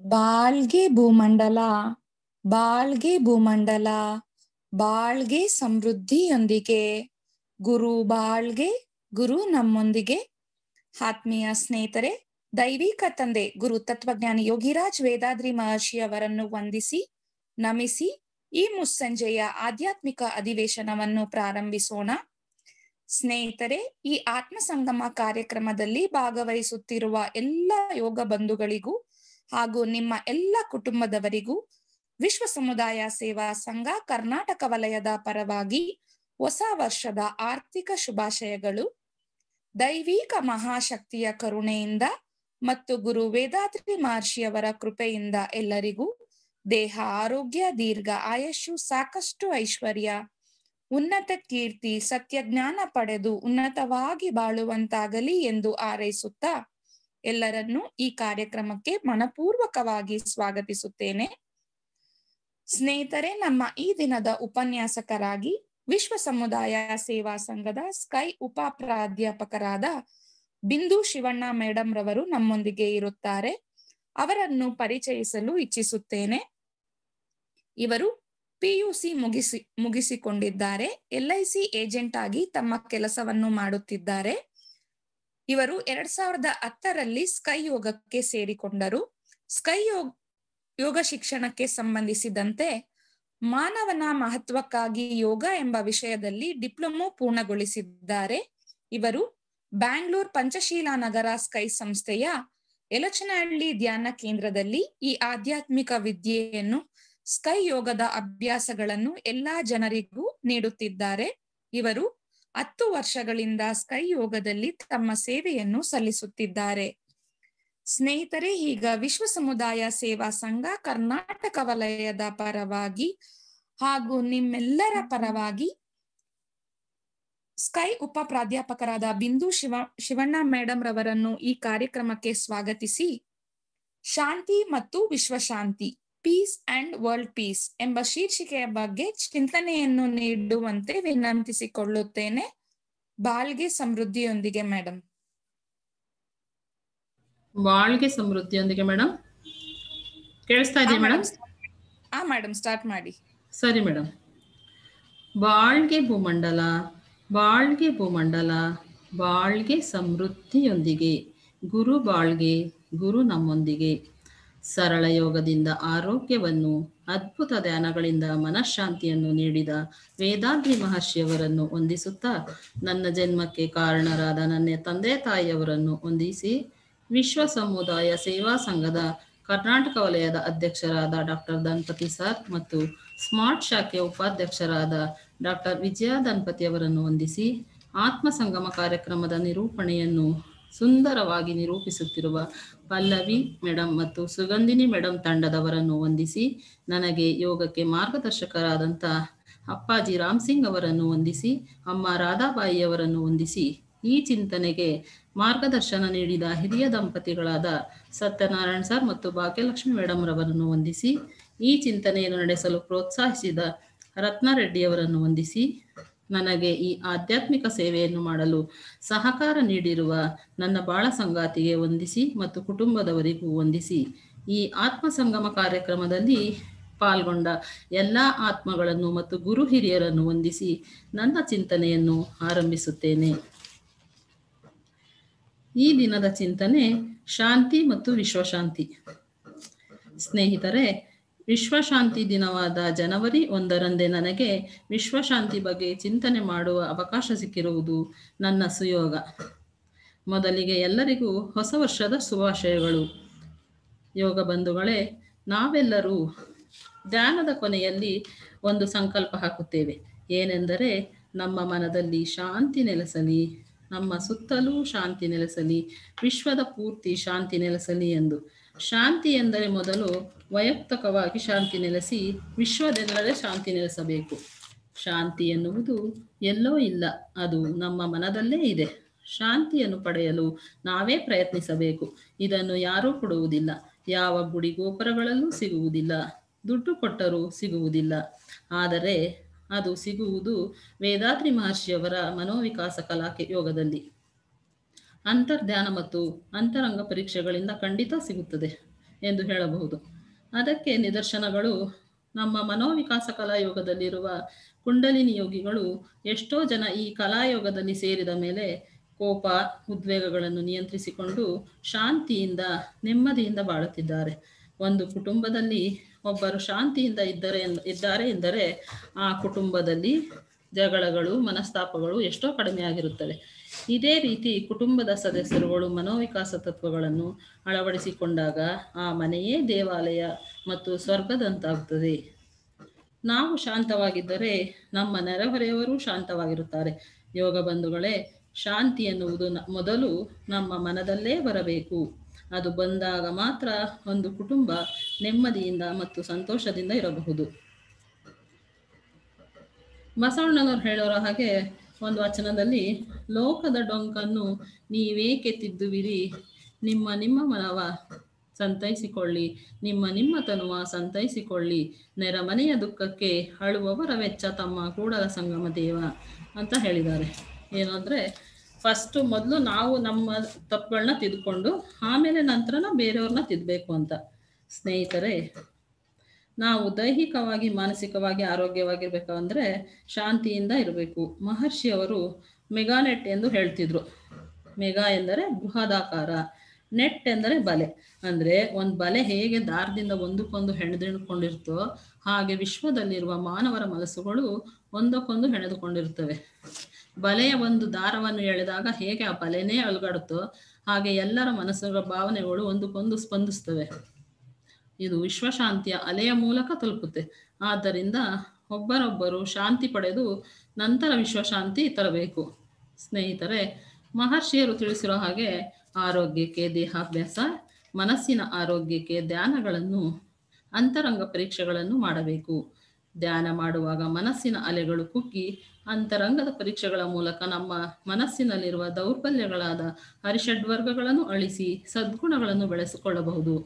ಬಾಳ್ಗೆ ಭೂಮಂಡಲ ಬಾಳ್ಗೆ ಭೂಮಂಡಲ ಬಾಳ್ಗೆ ಸಮೃದ್ಧಿಯೊಂದಿಗೆ ಗುರು ಬಾಳ್ಗೆ ಗುರು ನಮ್ಮೊಂದಿಗೆ ಆತ್ಮೀಯ ಸ್ನೇಹಿತರೆ ದೈವಿಕ ತಂದೆ ಗುರು ತತ್ವಜ್ಞಾನಿ ಯೋಗಿರಾಜ್ ವೇದಾದ್ರಿ ಮಹರ್ಷಿ ಅವರನ್ನು ವಂದಿಸಿ ನಮಿಸಿ ಈ ಮುಸ್ಸಂಜೆಯ ಆಧ್ಯಾತ್ಮಿಕ ಅಧಿವೇಶನವನ್ನು ಪ್ರಾರಂಭಿಸೋಣ ಸ್ನೇಹಿತರೆ ಈ ಆತ್ಮ ಸಂಗಮ ಕಾರ್ಯಕ್ರಮದಲ್ಲಿ ಭಾಗವಹಿಸುತ್ತಿರುವ ಎಲ್ಲ ಯೋಗ ಬಂಧುಗಳಿಗೂ ಹಾಗೂ ನಿಮ್ಮ ಎಲ್ಲ ಕುಟುಂಬದವರಿಗೂ ವಿಶ್ವ ಸಮುದಾಯ ಸೇವಾ ಸಂಘ ಕರ್ನಾಟಕ ವಲಯದ ಪರವಾಗಿ ಹೊಸ ವರ್ಷದ ಆರ್ಥಿಕ ಶುಭಾಶಯಗಳು ದೈವಿಕ ಮಹಾಶಕ್ತಿಯ ಕರುಣೆಯಿಂದ ಮತ್ತು ಗುರು ವೇದಾದ್ರಿ ಮಹರ್ಷಿಯವರ ಕೃಪೆಯಿಂದ ಎಲ್ಲರಿಗೂ ದೇಹ ಆರೋಗ್ಯ ದೀರ್ಘ ಆಯಸ್ಸು ಸಾಕಷ್ಟು ಐಶ್ವರ್ಯ ಉನ್ನತ ಕೀರ್ತಿ ಸತ್ಯಜ್ಞಾನ ಪಡೆದು ಉನ್ನತವಾಗಿ ಬಾಳುವಂತಾಗಲಿ ಎಂದು ಹಾರೈಸುತ್ತಾ ಎಲ್ಲರನ್ನೂ ಈ ಕಾರ್ಯಕ್ರಮಕ್ಕೆ ಮನಪೂರ್ವಕವಾಗಿ ಸ್ವಾಗತಿಸುತ್ತೇನೆ ಸ್ನೇಹಿತರೆ ನಮ್ಮ ಈ ದಿನದ ಉಪನ್ಯಾಸಕರಾಗಿ ವಿಶ್ವ ಸಮುದಾಯ ಸೇವಾ ಸಂಘದ ಸ್ಕೈ ಉಪ ಪ್ರಾಧ್ಯಾಪಕರಾದ ಬಿಂದು ಶಿವಣ್ಣ ಮೇಡಮ್ ರವರು ನಮ್ಮೊಂದಿಗೆ ಇರುತ್ತಾರೆ ಅವರನ್ನು ಪರಿಚಯಿಸಲು ಇಚ್ಛಿಸುತ್ತೇನೆ ಇವರು ಪಿಯುಸಿ ಮುಗಿಸಿ ಮುಗಿಸಿಕೊಂಡಿದ್ದಾರೆ ಎಲ್ಐಸಿ ಏಜೆಂಟ್ ಆಗಿ ತಮ್ಮ ಕೆಲಸವನ್ನು ಮಾಡುತ್ತಿದ್ದಾರೆ ಇವರು ಎರಡ್ ಸಾವಿರದ ಹತ್ತರಲ್ಲಿ ಸ್ಕೈ ಯೋಗಕ್ಕೆ ಸೇರಿಕೊಂಡರು ಸ್ಕೈ ಯೋಗ ಯೋಗ ಶಿಕ್ಷಣಕ್ಕೆ ಸಂಬಂಧಿಸಿದಂತೆ ಮಾನವನ ಮಹತ್ವಕ್ಕಾಗಿ ಯೋಗ ಎಂಬ ವಿಷಯದಲ್ಲಿ ಡಿಪ್ಲೊಮೊ ಪೂರ್ಣಗೊಳಿಸಿದ್ದಾರೆ ಇವರು ಬ್ಯಾಂಗ್ಳೂರ್ ಪಂಚಶೀಲ ನಗರ ಸ್ಕೈ ಸಂಸ್ಥೆಯ ಯಲಚನಹಳ್ಳಿ ಧ್ಯಾನ ಕೇಂದ್ರದಲ್ಲಿ ಈ ಆಧ್ಯಾತ್ಮಿಕ ವಿದ್ಯೆಯನ್ನು ಸ್ಕೈ ಯೋಗದ ಅಭ್ಯಾಸಗಳನ್ನು ಎಲ್ಲಾ ಜನರಿಗೂ ನೀಡುತ್ತಿದ್ದಾರೆ ಇವರು ಹತ್ತು ವರ್ಷಗಳಿಂದ ಸ್ಕೈ ಯೋಗದಲ್ಲಿ ತಮ್ಮ ಸೇವೆಯನ್ನು ಸಲ್ಲಿಸುತ್ತಿದ್ದಾರೆ ಸ್ನೇಹಿತರೆ ಈಗ ವಿಶ್ವ ಸಮುದಾಯ ಸೇವಾ ಸಂಘ ಕರ್ನಾಟಕ ವಲಯದ ಪರವಾಗಿ ಹಾಗೂ ನಿಮ್ಮೆಲ್ಲರ ಪರವಾಗಿ ಸ್ಕೈ ಉಪ ಪ್ರಾಧ್ಯಾಪಕರಾದ ಬಿಂದು ಶಿವ ಶಿವಣ್ಣ ಮೇಡಮ್ ರವರನ್ನು ಈ ಕಾರ್ಯಕ್ರಮಕ್ಕೆ ಸ್ವಾಗತಿಸಿ ಶಾಂತಿ ಮತ್ತು ವಿಶ್ವಶಾಂತಿ ಪೀಸ್ ಅಂಡ್ ವರ್ಲ್ಡ್ ಪೀಸ್ ಎಂಬ ಶೀರ್ಷಿಕೆಯ ಬಗ್ಗೆ ಚಿಂತನೆಯನ್ನು ನೀಡುವಂತೆ ವಿನಂತಿಸಿಕೊಳ್ಳುತ್ತೇನೆ ಬಾಳ್ಗೆ ಸಮೃದ್ಧಿಯೊಂದಿಗೆ ಮೇಡಮ್ ಬಾಳ್ಗೆ ಸಮೃದ್ಧಿಯೊಂದಿಗೆ ಮೇಡಮ್ ಕೇಳಿಸ್ತಾ ಇದೆಯಾ ಮೇಡಮ್ ಹಾ ಮೇಡಮ್ ಸ್ಟಾರ್ಟ್ ಮಾಡಿ ಸರಿ ಮೇಡಮ್ ಬಾಳ್ಗೆ ಭೂಮಂಡಲ ಬಾಳ್ಗೆ ಭೂಮಂಡಲ ಬಾಳ್ಗೆ ಸಮೃದ್ಧಿಯೊಂದಿಗೆ ಗುರು ಬಾಳ್ಗೆ ಗುರು ನಮ್ಮೊಂದಿಗೆ ಸರಳ ಯೋಗದಿಂದ ಆರೋಗ್ಯವನ್ನು ಅದ್ಭುತ ಧ್ಯಾನಗಳಿಂದ ಮನಃಶಾಂತಿಯನ್ನು ನೀಡಿದ ವೇದಾದ್ರಿ ಮಹರ್ಷಿಯವರನ್ನು ವಂದಿಸುತ್ತಾ ನನ್ನ ಜನ್ಮಕ್ಕೆ ಕಾರಣರಾದ ನನ್ನ ತಂದೆ ತಾಯಿಯವರನ್ನು ವಂದಿಸಿ ವಿಶ್ವ ಸಮುದಾಯ ಸೇವಾ ಸಂಘದ ಕರ್ನಾಟಕ ವಲಯದ ಅಧ್ಯಕ್ಷರಾದ ಡಾಕ್ಟರ್ ದಂಪತಿ ಸರ್ ಮತ್ತು ಸ್ಮಾರ್ಟ್ ಶಾಖೆಯ ಉಪಾಧ್ಯಕ್ಷರಾದ ಡಾಕ್ಟರ್ ವಿಜಯ ದಂಪತಿ ಅವರನ್ನು ವಂದಿಸಿ ಆತ್ಮ ಸಂಗಮ ಕಾರ್ಯಕ್ರಮದ ನಿರೂಪಣೆಯನ್ನು ಸುಂದರವಾಗಿ ನಿರೂಪಿಸುತ್ತಿರುವ ಪಲ್ಲವಿ ಮೇಡಮ್ ಮತ್ತು ಸುಗಂಧಿನಿ ಮೇಡಮ್ ತಂಡದವರನ್ನು ವಂದಿಸಿ ನನಗೆ ಯೋಗಕ್ಕೆ ಮಾರ್ಗದರ್ಶಕರಾದಂಥ ಅಪ್ಪಾಜಿ ರಾಮ್ ಸಿಂಗ್ ಅವರನ್ನು ವಂದಿಸಿ ಅಮ್ಮ ರಾಧಾಬಾಯಿಯವರನ್ನು ವಂದಿಸಿ ಈ ಚಿಂತನೆಗೆ ಮಾರ್ಗದರ್ಶನ ನೀಡಿದ ಹಿರಿಯ ದಂಪತಿಗಳಾದ ಸತ್ಯನಾರಾಯಣ್ ಸರ್ ಮತ್ತು ಭಾಗ್ಯಲಕ್ಷ್ಮಿ ಮೇಡಮ್ ರವರನ್ನು ವಂದಿಸಿ ಈ ಚಿಂತನೆಯನ್ನು ನಡೆಸಲು ಪ್ರೋತ್ಸಾಹಿಸಿದ ರತ್ನಾರೆಡ್ಡಿಯವರನ್ನು ವಂದಿಸಿ ನನಗೆ ಈ ಆಧ್ಯಾತ್ಮಿಕ ಸೇವೆಯನ್ನು ಮಾಡಲು ಸಹಕಾರ ನೀಡಿರುವ ನನ್ನ ಬಾಳ ಸಂಗಾತಿಗೆ ವಂದಿಸಿ ಮತ್ತು ಕುಟುಂಬದವರಿಗೂ ವಂದಿಸಿ ಈ ಆತ್ಮ ಸಂಗಮ ಕಾರ್ಯಕ್ರಮದಲ್ಲಿ ಪಾಲ್ಗೊಂಡ ಎಲ್ಲ ಆತ್ಮಗಳನ್ನು ಮತ್ತು ಗುರು ಹಿರಿಯರನ್ನು ವಂದಿಸಿ ನನ್ನ ಚಿಂತನೆಯನ್ನು ಆರಂಭಿಸುತ್ತೇನೆ ಈ ದಿನದ ಚಿಂತನೆ ಶಾಂತಿ ಮತ್ತು ವಿಶ್ವಶಾಂತಿ ಸ್ನೇಹಿತರೆ ವಿಶ್ವಶಾಂತಿ ದಿನವಾದ ಜನವರಿ ಒಂದರಂದೇ ನನಗೆ ವಿಶ್ವಶಾಂತಿ ಬಗ್ಗೆ ಚಿಂತನೆ ಮಾಡುವ ಅವಕಾಶ ಸಿಕ್ಕಿರುವುದು ನನ್ನ ಸುಯೋಗ ಮೊದಲಿಗೆ ಎಲ್ಲರಿಗೂ ಹೊಸ ವರ್ಷದ ಶುಭಾಶಯಗಳು ಯೋಗ ಬಂಧುಗಳೇ ನಾವೆಲ್ಲರೂ ಧ್ಯಾನದ ಕೊನೆಯಲ್ಲಿ ಒಂದು ಸಂಕಲ್ಪ ಹಾಕುತ್ತೇವೆ ಏನೆಂದರೆ ನಮ್ಮ ಮನದಲ್ಲಿ ಶಾಂತಿ ನೆಲೆಸಲಿ ನಮ್ಮ ಸುತ್ತಲೂ ಶಾಂತಿ ನೆಲೆಸಲಿ ವಿಶ್ವದ ಪೂರ್ತಿ ಶಾಂತಿ ನೆಲೆಸಲಿ ಎಂದು ಶಾಂತಿ ಎಂದರೆ ಮೊದಲು ವೈಯಕ್ತಿಕವಾಗಿ ಶಾಂತಿ ನೆಲೆಸಿ ವಿಶ್ವದೆಲ್ಲಡೆ ಶಾಂತಿ ನೆಲೆಸಬೇಕು ಶಾಂತಿ ಎನ್ನುವುದು ಎಲ್ಲೋ ಇಲ್ಲ ಅದು ನಮ್ಮ ಮನದಲ್ಲೇ ಇದೆ ಶಾಂತಿಯನ್ನು ಪಡೆಯಲು ನಾವೇ ಪ್ರಯತ್ನಿಸಬೇಕು ಇದನ್ನು ಯಾರೂ ಕೊಡುವುದಿಲ್ಲ ಯಾವ ಗುಡಿ ಗೋಪುರಗಳಲ್ಲೂ ಸಿಗುವುದಿಲ್ಲ ದುಡ್ಡು ಕೊಟ್ಟರೂ ಸಿಗುವುದಿಲ್ಲ ಆದರೆ ಅದು ಸಿಗುವುದು ವೇದಾದ್ರಿ ಮಹರ್ಷಿಯವರ ಮನೋವಿಕಾಸ ಕಲಾಕೆ ಯೋಗದಲ್ಲಿ ಅಂತರ್ಧ್ಯಾನ ಮತ್ತು ಅಂತರಂಗ ಪರೀಕ್ಷೆಗಳಿಂದ ಖಂಡಿತ ಸಿಗುತ್ತದೆ ಎಂದು ಹೇಳಬಹುದು ಅದಕ್ಕೆ ನಿದರ್ಶನಗಳು ನಮ್ಮ ಮನೋವಿಕಾಸ ಕಲಾಯೋಗದಲ್ಲಿರುವ ಕುಂಡಲಿನಿ ಯೋಗಿಗಳು ಎಷ್ಟೋ ಜನ ಈ ಕಲಾಯೋಗದಲ್ಲಿ ಸೇರಿದ ಮೇಲೆ ಕೋಪ ಉದ್ವೇಗಗಳನ್ನು ನಿಯಂತ್ರಿಸಿಕೊಂಡು ಶಾಂತಿಯಿಂದ ನೆಮ್ಮದಿಯಿಂದ ಬಾಳುತ್ತಿದ್ದಾರೆ ಒಂದು ಕುಟುಂಬದಲ್ಲಿ ಒಬ್ಬರು ಶಾಂತಿಯಿಂದ ಇದ್ದರೆ ಇದ್ದಾರೆ ಎಂದರೆ ಆ ಕುಟುಂಬದಲ್ಲಿ ಜಗಳಗಳು ಮನಸ್ತಾಪಗಳು ಎಷ್ಟೋ ಕಡಿಮೆ ಆಗಿರುತ್ತವೆ ಇದೇ ರೀತಿ ಕುಟುಂಬದ ಸದಸ್ಯರುಗಳು ಮನೋವಿಕಾಸ ತತ್ವಗಳನ್ನು ಅಳವಡಿಸಿಕೊಂಡಾಗ ಆ ಮನೆಯೇ ದೇವಾಲಯ ಮತ್ತು ಸ್ವರ್ಗದಂತಾಗುತ್ತದೆ ನಾವು ಶಾಂತವಾಗಿದ್ದರೆ ನಮ್ಮ ನೆರೆಹೊರೆಯವರು ಶಾಂತವಾಗಿರುತ್ತಾರೆ ಯೋಗ ಬಂಧುಗಳೇ ಶಾಂತಿ ಎನ್ನುವುದು ನ- ಮೊದಲು ನಮ್ಮ ಮನದಲ್ಲೇ ಬರಬೇಕು ಅದು ಬಂದಾಗ ಮಾತ್ರ ಒಂದು ಕುಟುಂಬ ನೆಮ್ಮದಿಯಿಂದ ಮತ್ತು ಸಂತೋಷದಿಂದ ಇರಬಹುದು ಬಸವಣ್ಣನವರು ಹೇಳೋರ ಹಾಗೆ ಒಂದು ವಚನದಲ್ಲಿ ಲೋಕದ ಡೊಂಕನ್ನು ನೀವೇಕೆ ತಿದ್ದುವಿರಿ ನಿಮ್ಮ ನಿಮ್ಮ ಮನವ ಸಂತೈಸಿಕೊಳ್ಳಿ ನಿಮ್ಮ ನಿಮ್ಮ ತನುವ ಸಂತೈಸಿಕೊಳ್ಳಿ ನೆರಮನೆಯ ದುಃಖಕ್ಕೆ ಅಳುವವರ ವೆಚ್ಚ ತಮ್ಮ ಕೂಡಲ ಸಂಗಮ ದೇವ ಅಂತ ಹೇಳಿದ್ದಾರೆ ಏನು ಅಂದರೆ ಫಸ್ಟು ಮೊದಲು ನಾವು ನಮ್ಮ ತಪ್ಪುಗಳನ್ನ ತಿದ್ಕೊಂಡು ಆಮೇಲೆ ನಂತರನ ಬೇರೆಯವ್ರನ್ನ ತಿದ್ದಬೇಕು ಅಂತ ಸ್ನೇಹಿತರೆ ನಾವು ದೈಹಿಕವಾಗಿ ಮಾನಸಿಕವಾಗಿ ಆರೋಗ್ಯವಾಗಿರ್ಬೇಕು ಅಂದರೆ ಶಾಂತಿಯಿಂದ ಇರಬೇಕು ಮಹರ್ಷಿಯವರು ಮೆಗಾನೆಟ್ ಎಂದು ಹೇಳ್ತಿದ್ರು ಮೆಗಾ ಎಂದರೆ ಬೃಹದಾಕಾರ ನೆಟ್ ಎಂದರೆ ಬಲೆ ಅಂದರೆ ಒಂದು ಬಲೆ ಹೇಗೆ ದಾರದಿಂದ ಒಂದಕ್ಕೊಂದು ಹೆಣೆದುಕೊಂಡಿರ್ತೋ ಹಾಗೆ ವಿಶ್ವದಲ್ಲಿರುವ ಮಾನವರ ಮನಸ್ಸುಗಳು ಒಂದಕ್ಕೊಂದು ಹೆಣೆದುಕೊಂಡಿರ್ತವೆ ಬಲೆಯ ಒಂದು ದಾರವನ್ನು ಎಳೆದಾಗ ಹೇಗೆ ಆ ಬಲೆನೇ ಅಲುಗಾಡುತ್ತೋ ಹಾಗೆ ಎಲ್ಲರ ಮನಸ್ಸುಗಳ ಭಾವನೆಗಳು ಒಂದಕ್ಕೊಂದು ಸ್ಪಂದಿಸ್ತವೆ ಇದು ವಿಶ್ವಶಾಂತಿಯ ಅಲೆಯ ಮೂಲಕ ತಲುಪುತ್ತೆ ಆದ್ದರಿಂದ ಒಬ್ಬರೊಬ್ಬರು ಶಾಂತಿ ಪಡೆದು ನಂತರ ವಿಶ್ವಶಾಂತಿ ತರಬೇಕು ಸ್ನೇಹಿತರೆ ಮಹರ್ಷಿಯರು ತಿಳಿಸಿರೋ ಹಾಗೆ ಆರೋಗ್ಯಕ್ಕೆ ದೇಹಾಭ್ಯಾಸ ಮನಸ್ಸಿನ ಆರೋಗ್ಯಕ್ಕೆ ಧ್ಯಾನಗಳನ್ನು ಅಂತರಂಗ ಪರೀಕ್ಷೆಗಳನ್ನು ಮಾಡಬೇಕು ಧ್ಯಾನ ಮಾಡುವಾಗ ಮನಸ್ಸಿನ ಅಲೆಗಳು ಕುಗ್ಗಿ ಅಂತರಂಗದ ಪರೀಕ್ಷೆಗಳ ಮೂಲಕ ನಮ್ಮ ಮನಸ್ಸಿನಲ್ಲಿರುವ ದೌರ್ಬಲ್ಯಗಳಾದ ಹರಿಷಡ್ವರ್ಗಗಳನ್ನು ಅಳಿಸಿ ಸದ್ಗುಣಗಳನ್ನು ಬೆಳೆಸಿಕೊಳ್ಳಬಹುದು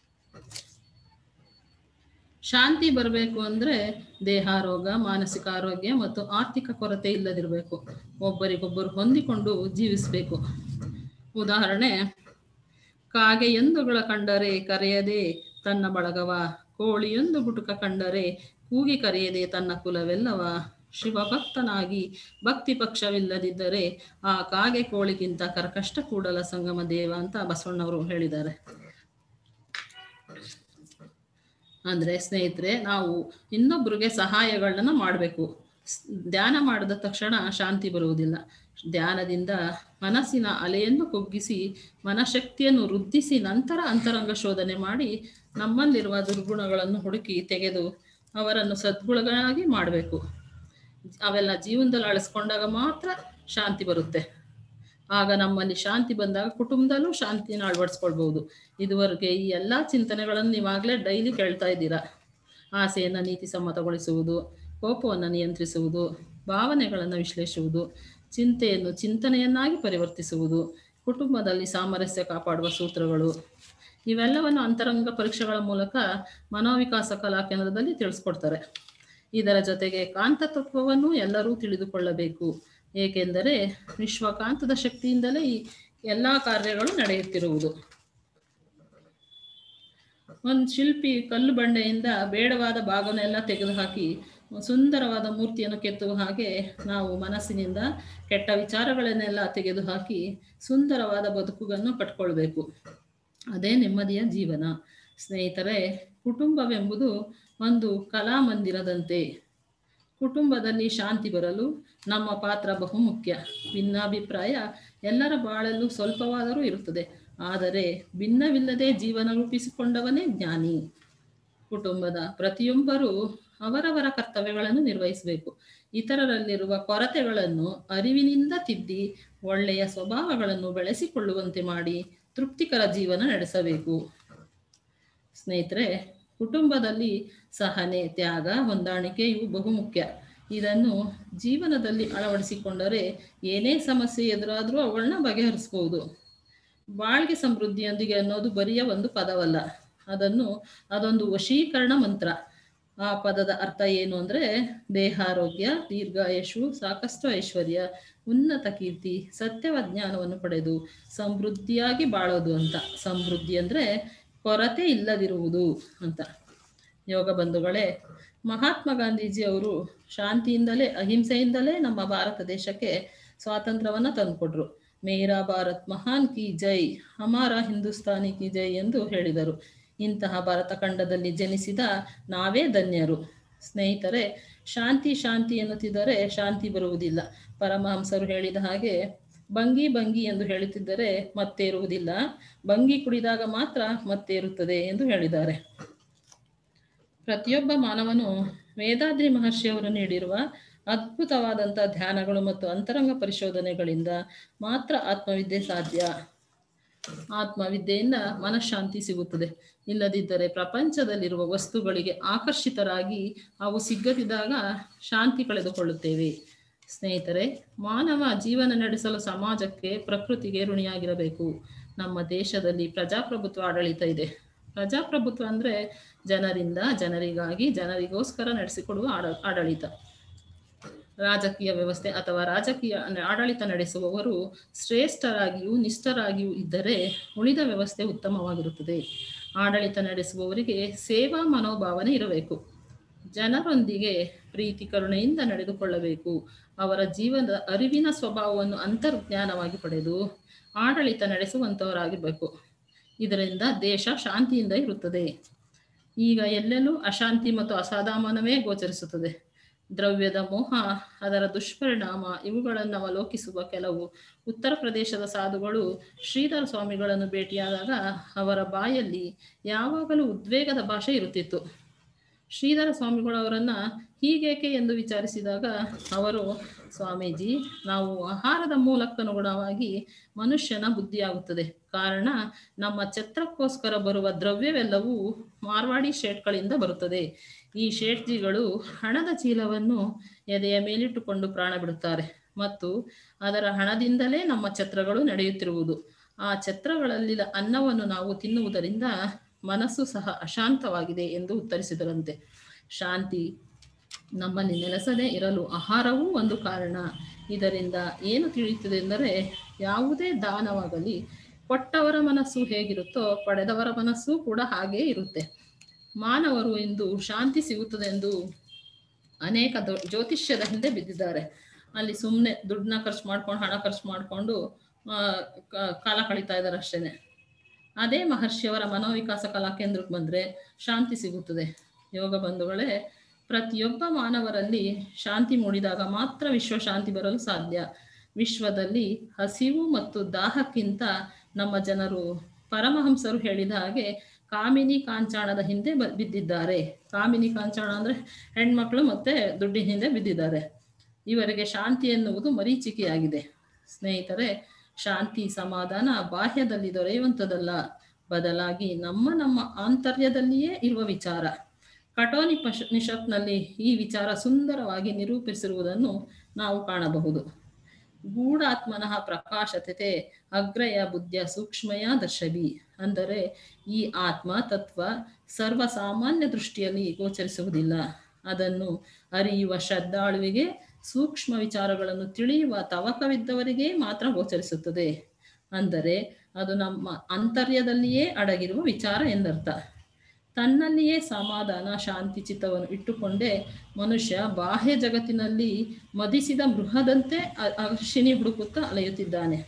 ಶಾಂತಿ ಬರಬೇಕು ಅಂದರೆ ದೇಹಾರೋಗ ಮಾನಸಿಕ ಆರೋಗ್ಯ ಮತ್ತು ಆರ್ಥಿಕ ಕೊರತೆ ಇಲ್ಲದಿರಬೇಕು ಒಬ್ಬರಿಗೊಬ್ಬರು ಹೊಂದಿಕೊಂಡು ಜೀವಿಸಬೇಕು ಉದಾಹರಣೆ ಕಾಗೆಯೊಂದುಗಳ ಕಂಡರೆ ಕರೆಯದೆ ತನ್ನ ಬಳಗವ ಕೋಳಿಯೊಂದು ಗುಟುಕ ಕಂಡರೆ ಕೂಗಿ ಕರೆಯದೆ ತನ್ನ ಕುಲವೆಲ್ಲವ ಶಿವಭಕ್ತನಾಗಿ ಭಕ್ತಿ ಪಕ್ಷವಿಲ್ಲದಿದ್ದರೆ ಆ ಕಾಗೆ ಕೋಳಿಗಿಂತ ಕರ್ಕಷ್ಟ ಕೂಡಲ ಸಂಗಮ ದೇವ ಅಂತ ಬಸವಣ್ಣವರು ಹೇಳಿದ್ದಾರೆ ಅಂದ್ರೆ ಸ್ನೇಹಿತರೆ ನಾವು ಇನ್ನೊಬ್ಬರಿಗೆ ಸಹಾಯಗಳನ್ನ ಮಾಡಬೇಕು ಧ್ಯಾನ ಮಾಡಿದ ತಕ್ಷಣ ಶಾಂತಿ ಬರುವುದಿಲ್ಲ ಧ್ಯಾನದಿಂದ ಮನಸ್ಸಿನ ಅಲೆಯನ್ನು ಕುಗ್ಗಿಸಿ ಮನಶಕ್ತಿಯನ್ನು ವೃದ್ಧಿಸಿ ನಂತರ ಅಂತರಂಗ ಶೋಧನೆ ಮಾಡಿ ನಮ್ಮಲ್ಲಿರುವ ದುರ್ಗುಣಗಳನ್ನು ಹುಡುಕಿ ತೆಗೆದು ಅವರನ್ನು ಸದ್ಗುಣಗಳಾಗಿ ಮಾಡಬೇಕು ಅವೆಲ್ಲ ಜೀವನದಲ್ಲಿ ಅಳಿಸ್ಕೊಂಡಾಗ ಮಾತ್ರ ಶಾಂತಿ ಬರುತ್ತೆ ಆಗ ನಮ್ಮಲ್ಲಿ ಶಾಂತಿ ಬಂದಾಗ ಕುಟುಂಬದಲ್ಲೂ ಶಾಂತಿನ ಅಳವಡಿಸ್ಕೊಳ್ಬಹುದು ಇದುವರೆಗೆ ಈ ಎಲ್ಲ ಚಿಂತನೆಗಳನ್ನು ನೀವಾಗಲೇ ಡೈಲಿ ಕೇಳ್ತಾ ಇದ್ದೀರಾ ಆಸೆಯನ್ನು ನೀತಿ ಸಮ್ಮತಗೊಳಿಸುವುದು ಕೋಪವನ್ನು ನಿಯಂತ್ರಿಸುವುದು ಭಾವನೆಗಳನ್ನು ವಿಶ್ಲೇಷಿಸುವುದು ಚಿಂತೆಯನ್ನು ಚಿಂತನೆಯನ್ನಾಗಿ ಪರಿವರ್ತಿಸುವುದು ಕುಟುಂಬದಲ್ಲಿ ಸಾಮರಸ್ಯ ಕಾಪಾಡುವ ಸೂತ್ರಗಳು ಇವೆಲ್ಲವನ್ನು ಅಂತರಂಗ ಪರೀಕ್ಷೆಗಳ ಮೂಲಕ ಮನೋವಿಕಾಸ ಕಲಾ ಕೇಂದ್ರದಲ್ಲಿ ತಿಳಿಸ್ಕೊಡ್ತಾರೆ ಇದರ ಜೊತೆಗೆ ಕಾಂತ ತತ್ವವನ್ನು ಎಲ್ಲರೂ ತಿಳಿದುಕೊಳ್ಳಬೇಕು ಏಕೆಂದರೆ ವಿಶ್ವಕಾಂತದ ಶಕ್ತಿಯಿಂದಲೇ ಈ ಎಲ್ಲ ಕಾರ್ಯಗಳು ನಡೆಯುತ್ತಿರುವುದು ಒಂದು ಶಿಲ್ಪಿ ಕಲ್ಲು ಬಂಡೆಯಿಂದ ಬೇಡವಾದ ಭಾಗವನ್ನೆಲ್ಲ ತೆಗೆದುಹಾಕಿ ಸುಂದರವಾದ ಮೂರ್ತಿಯನ್ನು ಕೆತ್ತುವ ಹಾಗೆ ನಾವು ಮನಸ್ಸಿನಿಂದ ಕೆಟ್ಟ ವಿಚಾರಗಳನ್ನೆಲ್ಲ ತೆಗೆದುಹಾಕಿ ಸುಂದರವಾದ ಬದುಕನ್ನು ಕಟ್ಕೊಳ್ಬೇಕು ಅದೇ ನೆಮ್ಮದಿಯ ಜೀವನ ಸ್ನೇಹಿತರೆ ಕುಟುಂಬವೆಂಬುದು ಒಂದು ಕಲಾಮಂದಿರದಂತೆ ಕುಟುಂಬದಲ್ಲಿ ಶಾಂತಿ ಬರಲು ನಮ್ಮ ಪಾತ್ರ ಬಹುಮುಖ್ಯ ಭಿನ್ನಾಭಿಪ್ರಾಯ ಎಲ್ಲರ ಬಾಳಲ್ಲೂ ಸ್ವಲ್ಪವಾದರೂ ಇರುತ್ತದೆ ಆದರೆ ಭಿನ್ನವಿಲ್ಲದೆ ಜೀವನ ರೂಪಿಸಿಕೊಂಡವನೇ ಜ್ಞಾನಿ ಕುಟುಂಬದ ಪ್ರತಿಯೊಬ್ಬರೂ ಅವರವರ ಕರ್ತವ್ಯಗಳನ್ನು ನಿರ್ವಹಿಸಬೇಕು ಇತರರಲ್ಲಿರುವ ಕೊರತೆಗಳನ್ನು ಅರಿವಿನಿಂದ ತಿದ್ದಿ ಒಳ್ಳೆಯ ಸ್ವಭಾವಗಳನ್ನು ಬೆಳೆಸಿಕೊಳ್ಳುವಂತೆ ಮಾಡಿ ತೃಪ್ತಿಕರ ಜೀವನ ನಡೆಸಬೇಕು ಸ್ನೇಹಿತರೆ ಕುಟುಂಬದಲ್ಲಿ ಸಹನೆ ತ್ಯಾಗ ಹೊಂದಾಣಿಕೆ ಇವು ಬಹುಮುಖ್ಯ ಇದನ್ನು ಜೀವನದಲ್ಲಿ ಅಳವಡಿಸಿಕೊಂಡರೆ ಏನೇ ಸಮಸ್ಯೆ ಎದುರಾದರೂ ಅವುಗಳನ್ನ ಬಗೆಹರಿಸ್ಬೋದು ಬಾಳ್ಗೆ ಸಮೃದ್ಧಿಯೊಂದಿಗೆ ಅನ್ನೋದು ಬರಿಯ ಒಂದು ಪದವಲ್ಲ ಅದನ್ನು ಅದೊಂದು ವಶೀಕರಣ ಮಂತ್ರ ಆ ಪದದ ಅರ್ಥ ಏನು ಅಂದರೆ ದೇಹಾರೋಗ್ಯ ದೀರ್ಘಾಯಶು ಸಾಕಷ್ಟು ಐಶ್ವರ್ಯ ಉನ್ನತ ಕೀರ್ತಿ ಸತ್ಯವ ಜ್ಞಾನವನ್ನು ಪಡೆದು ಸಮೃದ್ಧಿಯಾಗಿ ಬಾಳೋದು ಅಂತ ಸಮೃದ್ಧಿ ಅಂದರೆ ಕೊರತೆ ಇಲ್ಲದಿರುವುದು ಅಂತ ಯೋಗ ಬಂಧುಗಳೇ ಮಹಾತ್ಮ ಗಾಂಧೀಜಿ ಅವರು ಶಾಂತಿಯಿಂದಲೇ ಅಹಿಂಸೆಯಿಂದಲೇ ನಮ್ಮ ಭಾರತ ದೇಶಕ್ಕೆ ಸ್ವಾತಂತ್ರ್ಯವನ್ನು ತಂದುಕೊಟ್ರು ಮೇರಾ ಭಾರತ್ ಮಹಾನ್ ಕಿ ಜೈ ಹಮಾರ ಹಿಂದೂಸ್ತಾನಿ ಕಿ ಜೈ ಎಂದು ಹೇಳಿದರು ಇಂತಹ ಭಾರತ ಖಂಡದಲ್ಲಿ ಜನಿಸಿದ ನಾವೇ ಧನ್ಯರು ಸ್ನೇಹಿತರೆ ಶಾಂತಿ ಶಾಂತಿ ಎನ್ನುತ್ತಿದ್ದರೆ ಶಾಂತಿ ಬರುವುದಿಲ್ಲ ಪರಮಹಂಸರು ಹೇಳಿದ ಹಾಗೆ ಬಂಗಿ ಬಂಗಿ ಎಂದು ಹೇಳುತ್ತಿದ್ದರೆ ಮತ್ತೆ ಇರುವುದಿಲ್ಲ ಬಂಗಿ ಕುಡಿದಾಗ ಮಾತ್ರ ಮತ್ತೆ ಇರುತ್ತದೆ ಎಂದು ಹೇಳಿದ್ದಾರೆ ಪ್ರತಿಯೊಬ್ಬ ಮಾನವನು ವೇದಾದ್ರಿ ಮಹರ್ಷಿಯವರು ನೀಡಿರುವ ಅದ್ಭುತವಾದಂಥ ಧ್ಯಾನಗಳು ಮತ್ತು ಅಂತರಂಗ ಪರಿಶೋಧನೆಗಳಿಂದ ಮಾತ್ರ ಆತ್ಮವಿದ್ಯೆ ಸಾಧ್ಯ ಆತ್ಮವಿದ್ಯೆಯಿಂದ ಮನಃಶಾಂತಿ ಸಿಗುತ್ತದೆ ಇಲ್ಲದಿದ್ದರೆ ಪ್ರಪಂಚದಲ್ಲಿರುವ ವಸ್ತುಗಳಿಗೆ ಆಕರ್ಷಿತರಾಗಿ ಅವು ಸಿಗದಿದ್ದಾಗ ಶಾಂತಿ ಕಳೆದುಕೊಳ್ಳುತ್ತೇವೆ ಸ್ನೇಹಿತರೆ ಮಾನವ ಜೀವನ ನಡೆಸಲು ಸಮಾಜಕ್ಕೆ ಪ್ರಕೃತಿಗೆ ಋಣಿಯಾಗಿರಬೇಕು ನಮ್ಮ ದೇಶದಲ್ಲಿ ಪ್ರಜಾಪ್ರಭುತ್ವ ಆಡಳಿತ ಇದೆ ಪ್ರಜಾಪ್ರಭುತ್ವ ಅಂದರೆ ಜನರಿಂದ ಜನರಿಗಾಗಿ ಜನರಿಗೋಸ್ಕರ ನಡೆಸಿಕೊಡುವ ಆಡ ಆಡಳಿತ ರಾಜಕೀಯ ವ್ಯವಸ್ಥೆ ಅಥವಾ ರಾಜಕೀಯ ಆಡಳಿತ ನಡೆಸುವವರು ಶ್ರೇಷ್ಠರಾಗಿಯೂ ನಿಷ್ಠರಾಗಿಯೂ ಇದ್ದರೆ ಉಳಿದ ವ್ಯವಸ್ಥೆ ಉತ್ತಮವಾಗಿರುತ್ತದೆ ಆಡಳಿತ ನಡೆಸುವವರಿಗೆ ಸೇವಾ ಮನೋಭಾವನೆ ಇರಬೇಕು ಜನರೊಂದಿಗೆ ಪ್ರೀತಿ ಕರುಣೆಯಿಂದ ನಡೆದುಕೊಳ್ಳಬೇಕು ಅವರ ಜೀವನದ ಅರಿವಿನ ಸ್ವಭಾವವನ್ನು ಅಂತರ್ಜ್ಞಾನವಾಗಿ ಪಡೆದು ಆಡಳಿತ ನಡೆಸುವಂಥವರಾಗಿರಬೇಕು ಇದರಿಂದ ದೇಶ ಶಾಂತಿಯಿಂದ ಇರುತ್ತದೆ ಈಗ ಎಲ್ಲೆಲ್ಲೂ ಅಶಾಂತಿ ಮತ್ತು ಅಸಮಾಧಾನವೇ ಗೋಚರಿಸುತ್ತದೆ ದ್ರವ್ಯದ ಮೋಹ ಅದರ ದುಷ್ಪರಿಣಾಮ ಇವುಗಳನ್ನು ಅವಲೋಕಿಸುವ ಕೆಲವು ಉತ್ತರ ಪ್ರದೇಶದ ಸಾಧುಗಳು ಶ್ರೀಧರ ಸ್ವಾಮಿಗಳನ್ನು ಭೇಟಿಯಾದಾಗ ಅವರ ಬಾಯಲ್ಲಿ ಯಾವಾಗಲೂ ಉದ್ವೇಗದ ಭಾಷೆ ಇರುತ್ತಿತ್ತು ಶ್ರೀಧರ ಸ್ವಾಮಿಗಳು ಅವರನ್ನು ಹೀಗೇಕೆ ಎಂದು ವಿಚಾರಿಸಿದಾಗ ಅವರು ಸ್ವಾಮೀಜಿ ನಾವು ಆಹಾರದ ಮೂಲಕ್ಕನುಗುಣವಾಗಿ ಮನುಷ್ಯನ ಬುದ್ಧಿಯಾಗುತ್ತದೆ ಕಾರಣ ನಮ್ಮ ಛತ್ರಕ್ಕೋಸ್ಕರ ಬರುವ ದ್ರವ್ಯವೆಲ್ಲವೂ ಮಾರ್ವಾಡಿ ಶೇಟ್ಗಳಿಂದ ಬರುತ್ತದೆ ಈ ಶೇಟ್ಜಿಗಳು ಹಣದ ಚೀಲವನ್ನು ಎದೆಯ ಮೇಲಿಟ್ಟುಕೊಂಡು ಪ್ರಾಣ ಬಿಡುತ್ತಾರೆ ಮತ್ತು ಅದರ ಹಣದಿಂದಲೇ ನಮ್ಮ ಛತ್ರಗಳು ನಡೆಯುತ್ತಿರುವುದು ಆ ಛತ್ರಗಳಲ್ಲಿನ ಅನ್ನವನ್ನು ನಾವು ತಿನ್ನುವುದರಿಂದ ಮನಸ್ಸು ಸಹ ಅಶಾಂತವಾಗಿದೆ ಎಂದು ಉತ್ತರಿಸಿದರಂತೆ ಶಾಂತಿ ನಮ್ಮಲ್ಲಿ ನೆಲೆಸದೇ ಇರಲು ಆಹಾರವೂ ಒಂದು ಕಾರಣ ಇದರಿಂದ ಏನು ತಿಳಿಯುತ್ತದೆ ಎಂದರೆ ಯಾವುದೇ ದಾನವಾಗಲಿ ಕೊಟ್ಟವರ ಮನಸ್ಸು ಹೇಗಿರುತ್ತೋ ಪಡೆದವರ ಮನಸ್ಸು ಕೂಡ ಹಾಗೇ ಇರುತ್ತೆ ಮಾನವರು ಇಂದು ಶಾಂತಿ ಸಿಗುತ್ತದೆ ಎಂದು ಅನೇಕ ದೊ- ಜ್ಯೋತಿಷ್ಯದ ಹಿಂದೆ ಬಿದ್ದಿದ್ದಾರೆ ಅಲ್ಲಿ ಸುಮ್ಮನೆ ದುಡ್ಡನ್ನ ಖರ್ಚು ಮಾಡ್ಕೊಂಡು ಹಣ ಖರ್ಚು ಮಾಡಿಕೊಂಡು ಕಾಲ ಕಳೀತಾ ಇದ್ದಾರೆ ಅಷ್ಟೇನೆ ಅದೇ ಮಹರ್ಷಿಯವರ ಮನೋವಿಕಾಸ ಕಲಾ ಕೇಂದ್ರಕ್ಕೆ ಬಂದರೆ ಶಾಂತಿ ಸಿಗುತ್ತದೆ ಯೋಗ ಬಂಧುಗಳೇ ಪ್ರತಿಯೊಬ್ಬ ಮಾನವರಲ್ಲಿ ಶಾಂತಿ ಮೂಡಿದಾಗ ಮಾತ್ರ ವಿಶ್ವ ಶಾಂತಿ ಬರಲು ಸಾಧ್ಯ ವಿಶ್ವದಲ್ಲಿ ಹಸಿವು ಮತ್ತು ದಾಹಕ್ಕಿಂತ ನಮ್ಮ ಜನರು ಪರಮಹಂಸರು ಹೇಳಿದ ಹಾಗೆ ಕಾಮಿನಿ ಕಾಂಚಾಣದ ಹಿಂದೆ ಬ ಬಿದ್ದಿದ್ದಾರೆ ಕಾಮಿನಿ ಕಾಂಚಾಣ ಅಂದರೆ ಹೆಣ್ಮಕ್ಳು ಮತ್ತೆ ದುಡ್ಡಿನ ಹಿಂದೆ ಬಿದ್ದಿದ್ದಾರೆ ಇವರಿಗೆ ಶಾಂತಿ ಎನ್ನುವುದು ಮರೀಚಿಕೆಯಾಗಿದೆ ಸ್ನೇಹಿತರೆ ಶಾಂತಿ ಸಮಾಧಾನ ಬಾಹ್ಯದಲ್ಲಿ ದೊರೆಯುವಂಥದ್ದಲ್ಲ ಬದಲಾಗಿ ನಮ್ಮ ನಮ್ಮ ಆಂತರ್ಯದಲ್ಲಿಯೇ ಇರುವ ವಿಚಾರ ಕಠೋನಿಪಶ ನಿಷತ್ನಲ್ಲಿ ಈ ವಿಚಾರ ಸುಂದರವಾಗಿ ನಿರೂಪಿಸಿರುವುದನ್ನು ನಾವು ಕಾಣಬಹುದು ಗೂಢಾತ್ಮನಃ ಪ್ರಕಾಶತೆ ಅಗ್ರಯ ಬುದ್ಧಿಯ ಸೂಕ್ಷ್ಮಯ ದರ್ಶವಿ ಅಂದರೆ ಈ ಆತ್ಮ ತತ್ವ ಸರ್ವಸಾಮಾನ್ಯ ದೃಷ್ಟಿಯಲ್ಲಿ ಗೋಚರಿಸುವುದಿಲ್ಲ ಅದನ್ನು ಅರಿಯುವ ಶ್ರದ್ಧಾಳುವಿಗೆ ಸೂಕ್ಷ್ಮ ವಿಚಾರಗಳನ್ನು ತಿಳಿಯುವ ತವಕವಿದ್ದವರಿಗೆ ಮಾತ್ರ ಗೋಚರಿಸುತ್ತದೆ ಅಂದರೆ ಅದು ನಮ್ಮ ಅಂತರ್ಯದಲ್ಲಿಯೇ ಅಡಗಿರುವ ವಿಚಾರ ಎಂದರ್ಥ ತನ್ನಲ್ಲಿಯೇ ಸಮಾಧಾನ ಶಾಂತಿ ಚಿತ್ತವನ್ನು ಇಟ್ಟುಕೊಂಡೇ ಮನುಷ್ಯ ಬಾಹ್ಯ ಜಗತ್ತಿನಲ್ಲಿ ಮದಿಸಿದ ಮೃಹದಂತೆ ಅ- ಅರ್ಶಿನಿ ಹುಡುಕುತ್ತಾ ಅಲೆಯುತ್ತಿದ್ದಾನೆ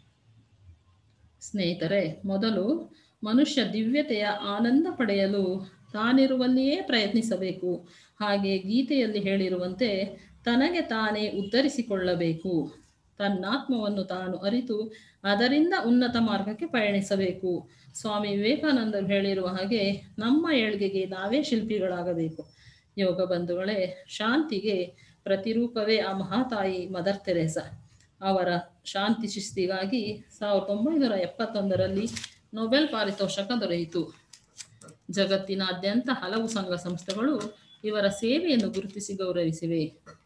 ಸ್ನೇಹಿತರೆ ಮೊದಲು ಮನುಷ್ಯ ದಿವ್ಯತೆಯ ಆನಂದ ಪಡೆಯಲು ತಾನಿರುವಲ್ಲಿಯೇ ಪ್ರಯತ್ನಿಸಬೇಕು ಹಾಗೆ ಗೀತೆಯಲ್ಲಿ ಹೇಳಿರುವಂತೆ ತನಗೆ ತಾನೇ ಉದ್ಧರಿಸಿಕೊಳ್ಳಬೇಕು ತನ್ನಾತ್ಮವನ್ನು ತಾನು ಅರಿತು ಅದರಿಂದ ಉನ್ನತ ಮಾರ್ಗಕ್ಕೆ ಪಯಣಿಸಬೇಕು ಸ್ವಾಮಿ ವಿವೇಕಾನಂದರು ಹೇಳಿರುವ ಹಾಗೆ ನಮ್ಮ ಏಳ್ಗೆಗೆ ನಾವೇ ಶಿಲ್ಪಿಗಳಾಗಬೇಕು ಯೋಗ ಬಂಧುಗಳೇ ಶಾಂತಿಗೆ ಪ್ರತಿರೂಪವೇ ಆ ಮಹಾತಾಯಿ ಮದರ್ ತೆರೇಸ ಅವರ ಶಾಂತಿ ಶಿಸ್ತಿಗಾಗಿ ಸಾವಿರದ ಒಂಬೈನೂರ ಎಪ್ಪತ್ತೊಂದರಲ್ಲಿ ನೊಬೆಲ್ ಪಾರಿತೋಷಕ ದೊರೆಯಿತು ಜಗತ್ತಿನಾದ್ಯಂತ ಹಲವು ಸಂಘ ಸಂಸ್ಥೆಗಳು ಇವರ ಸೇವೆಯನ್ನು ಗುರುತಿಸಿ ಗೌರವಿಸಿವೆ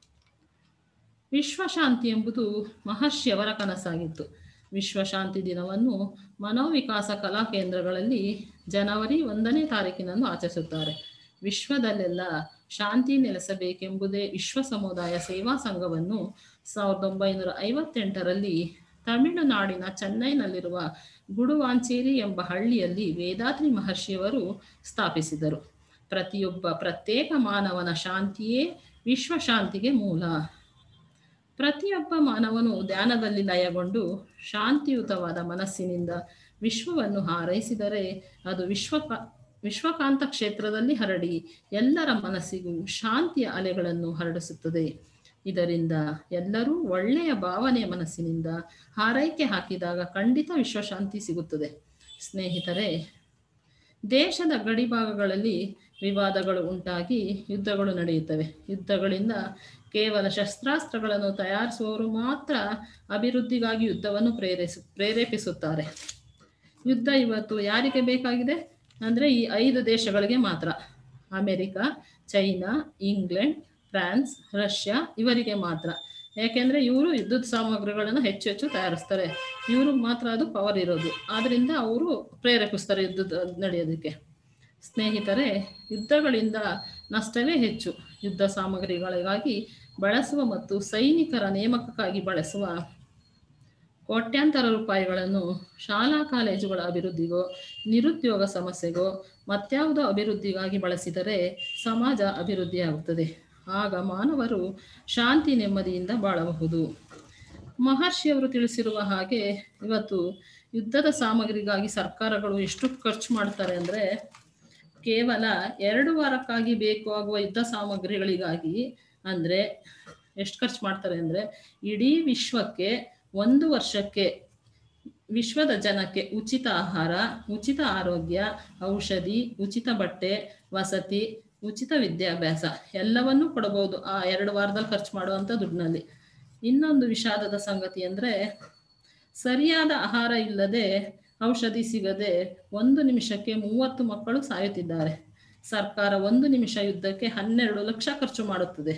ವಿಶ್ವಶಾಂತಿ ಎಂಬುದು ಮಹರ್ಷಿಯವರ ಕನಸಾಗಿತ್ತು ವಿಶ್ವಶಾಂತಿ ದಿನವನ್ನು ಮನೋವಿಕಾಸ ಕಲಾ ಕೇಂದ್ರಗಳಲ್ಲಿ ಜನವರಿ ಒಂದನೇ ತಾರೀಕಿನಂದು ಆಚರಿಸುತ್ತಾರೆ ವಿಶ್ವದಲ್ಲೆಲ್ಲ ಶಾಂತಿ ನೆಲೆಸಬೇಕೆಂಬುದೇ ವಿಶ್ವ ಸಮುದಾಯ ಸೇವಾ ಸಂಘವನ್ನು ಸಾವಿರದ ಒಂಬೈನೂರ ಐವತ್ತೆಂಟರಲ್ಲಿ ತಮಿಳುನಾಡಿನ ಚೆನ್ನೈನಲ್ಲಿರುವ ಗುಡುವಾಂಚೇರಿ ಎಂಬ ಹಳ್ಳಿಯಲ್ಲಿ ವೇದಾದ್ರಿ ಮಹರ್ಷಿಯವರು ಸ್ಥಾಪಿಸಿದರು ಪ್ರತಿಯೊಬ್ಬ ಪ್ರತ್ಯೇಕ ಮಾನವನ ಶಾಂತಿಯೇ ವಿಶ್ವಶಾಂತಿಗೆ ಮೂಲ ಪ್ರತಿಯೊಬ್ಬ ಮಾನವನು ಧ್ಯಾನದಲ್ಲಿ ಲಯಗೊಂಡು ಶಾಂತಿಯುತವಾದ ಮನಸ್ಸಿನಿಂದ ವಿಶ್ವವನ್ನು ಹಾರೈಸಿದರೆ ಅದು ವಿಶ್ವಕ ವಿಶ್ವಕಾಂತ ಕ್ಷೇತ್ರದಲ್ಲಿ ಹರಡಿ ಎಲ್ಲರ ಮನಸ್ಸಿಗೂ ಶಾಂತಿಯ ಅಲೆಗಳನ್ನು ಹರಡಿಸುತ್ತದೆ ಇದರಿಂದ ಎಲ್ಲರೂ ಒಳ್ಳೆಯ ಭಾವನೆಯ ಮನಸ್ಸಿನಿಂದ ಹಾರೈಕೆ ಹಾಕಿದಾಗ ಖಂಡಿತ ವಿಶ್ವಶಾಂತಿ ಸಿಗುತ್ತದೆ ಸ್ನೇಹಿತರೆ ದೇಶದ ಗಡಿಭಾಗಗಳಲ್ಲಿ ವಿವಾದಗಳು ಉಂಟಾಗಿ ಯುದ್ಧಗಳು ನಡೆಯುತ್ತವೆ ಯುದ್ಧಗಳಿಂದ ಕೇವಲ ಶಸ್ತ್ರಾಸ್ತ್ರಗಳನ್ನು ತಯಾರಿಸುವವರು ಮಾತ್ರ ಅಭಿವೃದ್ಧಿಗಾಗಿ ಯುದ್ಧವನ್ನು ಪ್ರೇರೇಸು ಪ್ರೇರೇಪಿಸುತ್ತಾರೆ ಯುದ್ಧ ಇವತ್ತು ಯಾರಿಗೆ ಬೇಕಾಗಿದೆ ಅಂದರೆ ಈ ಐದು ದೇಶಗಳಿಗೆ ಮಾತ್ರ America China England France Russia ಇವರಿಗೆ ಮಾತ್ರ ಯಾಕೆಂದರೆ ಇವರು ಯುದ್ಧದ ಸಾಮಗ್ರಿಗಳನ್ನು ಹೆಚ್ಚು ಹೆಚ್ಚು ತಯಾರಿಸ್ತಾರೆ ಇವ್ರಿಗೆ ಮಾತ್ರ ಅದು ಪವರ್ ಇರೋದು ಆದ್ದರಿಂದ ಅವರು ಪ್ರೇರೇಪಿಸ್ತಾರೆ ಯುದ್ಧದ ನಡೆಯೋದಕ್ಕೆ ಸ್ನೇಹಿತರೆ ಯುದ್ಧಗಳಿಂದ ನಷ್ಟವೇ ಹೆಚ್ಚು ಯುದ್ಧ ಸಾಮಗ್ರಿಗಳಿಗಾಗಿ ಬಳಸುವ ಮತ್ತು ಸೈನಿಕರ ನೇಮಕಕ್ಕಾಗಿ ಬಳಸುವ ಕೋಟ್ಯಾಂತರ ರೂಪಾಯಿಗಳನ್ನು ಶಾಲಾ ಕಾಲೇಜುಗಳ ಅಭಿವೃದ್ಧಿಗೋ ನಿರುದ್ಯೋಗ ಸಮಸ್ಯೆಗೋ ಮತ್ಯಾವುದೋ ಅಭಿವೃದ್ಧಿಗಾಗಿ ಬಳಸಿದರೆ ಸಮಾಜ ಅಭಿವೃದ್ಧಿಯಾಗುತ್ತದೆ ಆಗ ಮಾನವರು ಶಾಂತಿ ನೆಮ್ಮದಿಯಿಂದ ಬಾಳಬಹುದು ಮಹರ್ಷಿಯವರು ತಿಳಿಸಿರುವ ಹಾಗೆ ಇವತ್ತು ಯುದ್ಧದ ಸಾಮಗ್ರಿಗಾಗಿ ಸರ್ಕಾರಗಳು ಎಷ್ಟು ಖರ್ಚು ಮಾಡ್ತಾರೆ ಅಂದರೆ ಕೇವಲ ಎರಡು ವಾರಕ್ಕಾಗಿ ಬೇಕು ಆಗುವ ಯುದ್ಧ ಸಾಮಗ್ರಿಗಳಿಗಾಗಿ ಅಂದರೆ ಎಷ್ಟು ಖರ್ಚು ಮಾಡ್ತಾರೆ ಅಂದರೆ ಇಡೀ ವಿಶ್ವಕ್ಕೆ ಒಂದು ವರ್ಷಕ್ಕೆ ವಿಶ್ವದ ಜನಕ್ಕೆ ಉಚಿತ ಆಹಾರ ಉಚಿತ ಆರೋಗ್ಯ ಔಷಧಿ ಉಚಿತ ಬಟ್ಟೆ ವಸತಿ ಉಚಿತ ವಿದ್ಯಾಭ್ಯಾಸ ಎಲ್ಲವನ್ನೂ ಕೊಡಬಹುದು ಆ ಎರಡು ವಾರದಲ್ಲಿ ಖರ್ಚು ಮಾಡುವಂಥ ದುಡ್ಡಿನಲ್ಲಿ ಇನ್ನೊಂದು ವಿಷಾದದ ಸಂಗತಿ ಅಂದರೆ ಸರಿಯಾದ ಆಹಾರ ಇಲ್ಲದೆ ಔಷಧಿ ಸಿಗದೆ ಒಂದು ನಿಮಿಷಕ್ಕೆ ಮೂವತ್ತು ಮಕ್ಕಳು ಸಾಯುತ್ತಿದ್ದಾರೆ ಸರ್ಕಾರ ಒಂದು ನಿಮಿಷ ಯುದ್ಧಕ್ಕೆ ಹನ್ನೆರಡು ಲಕ್ಷ ಖರ್ಚು ಮಾಡುತ್ತದೆ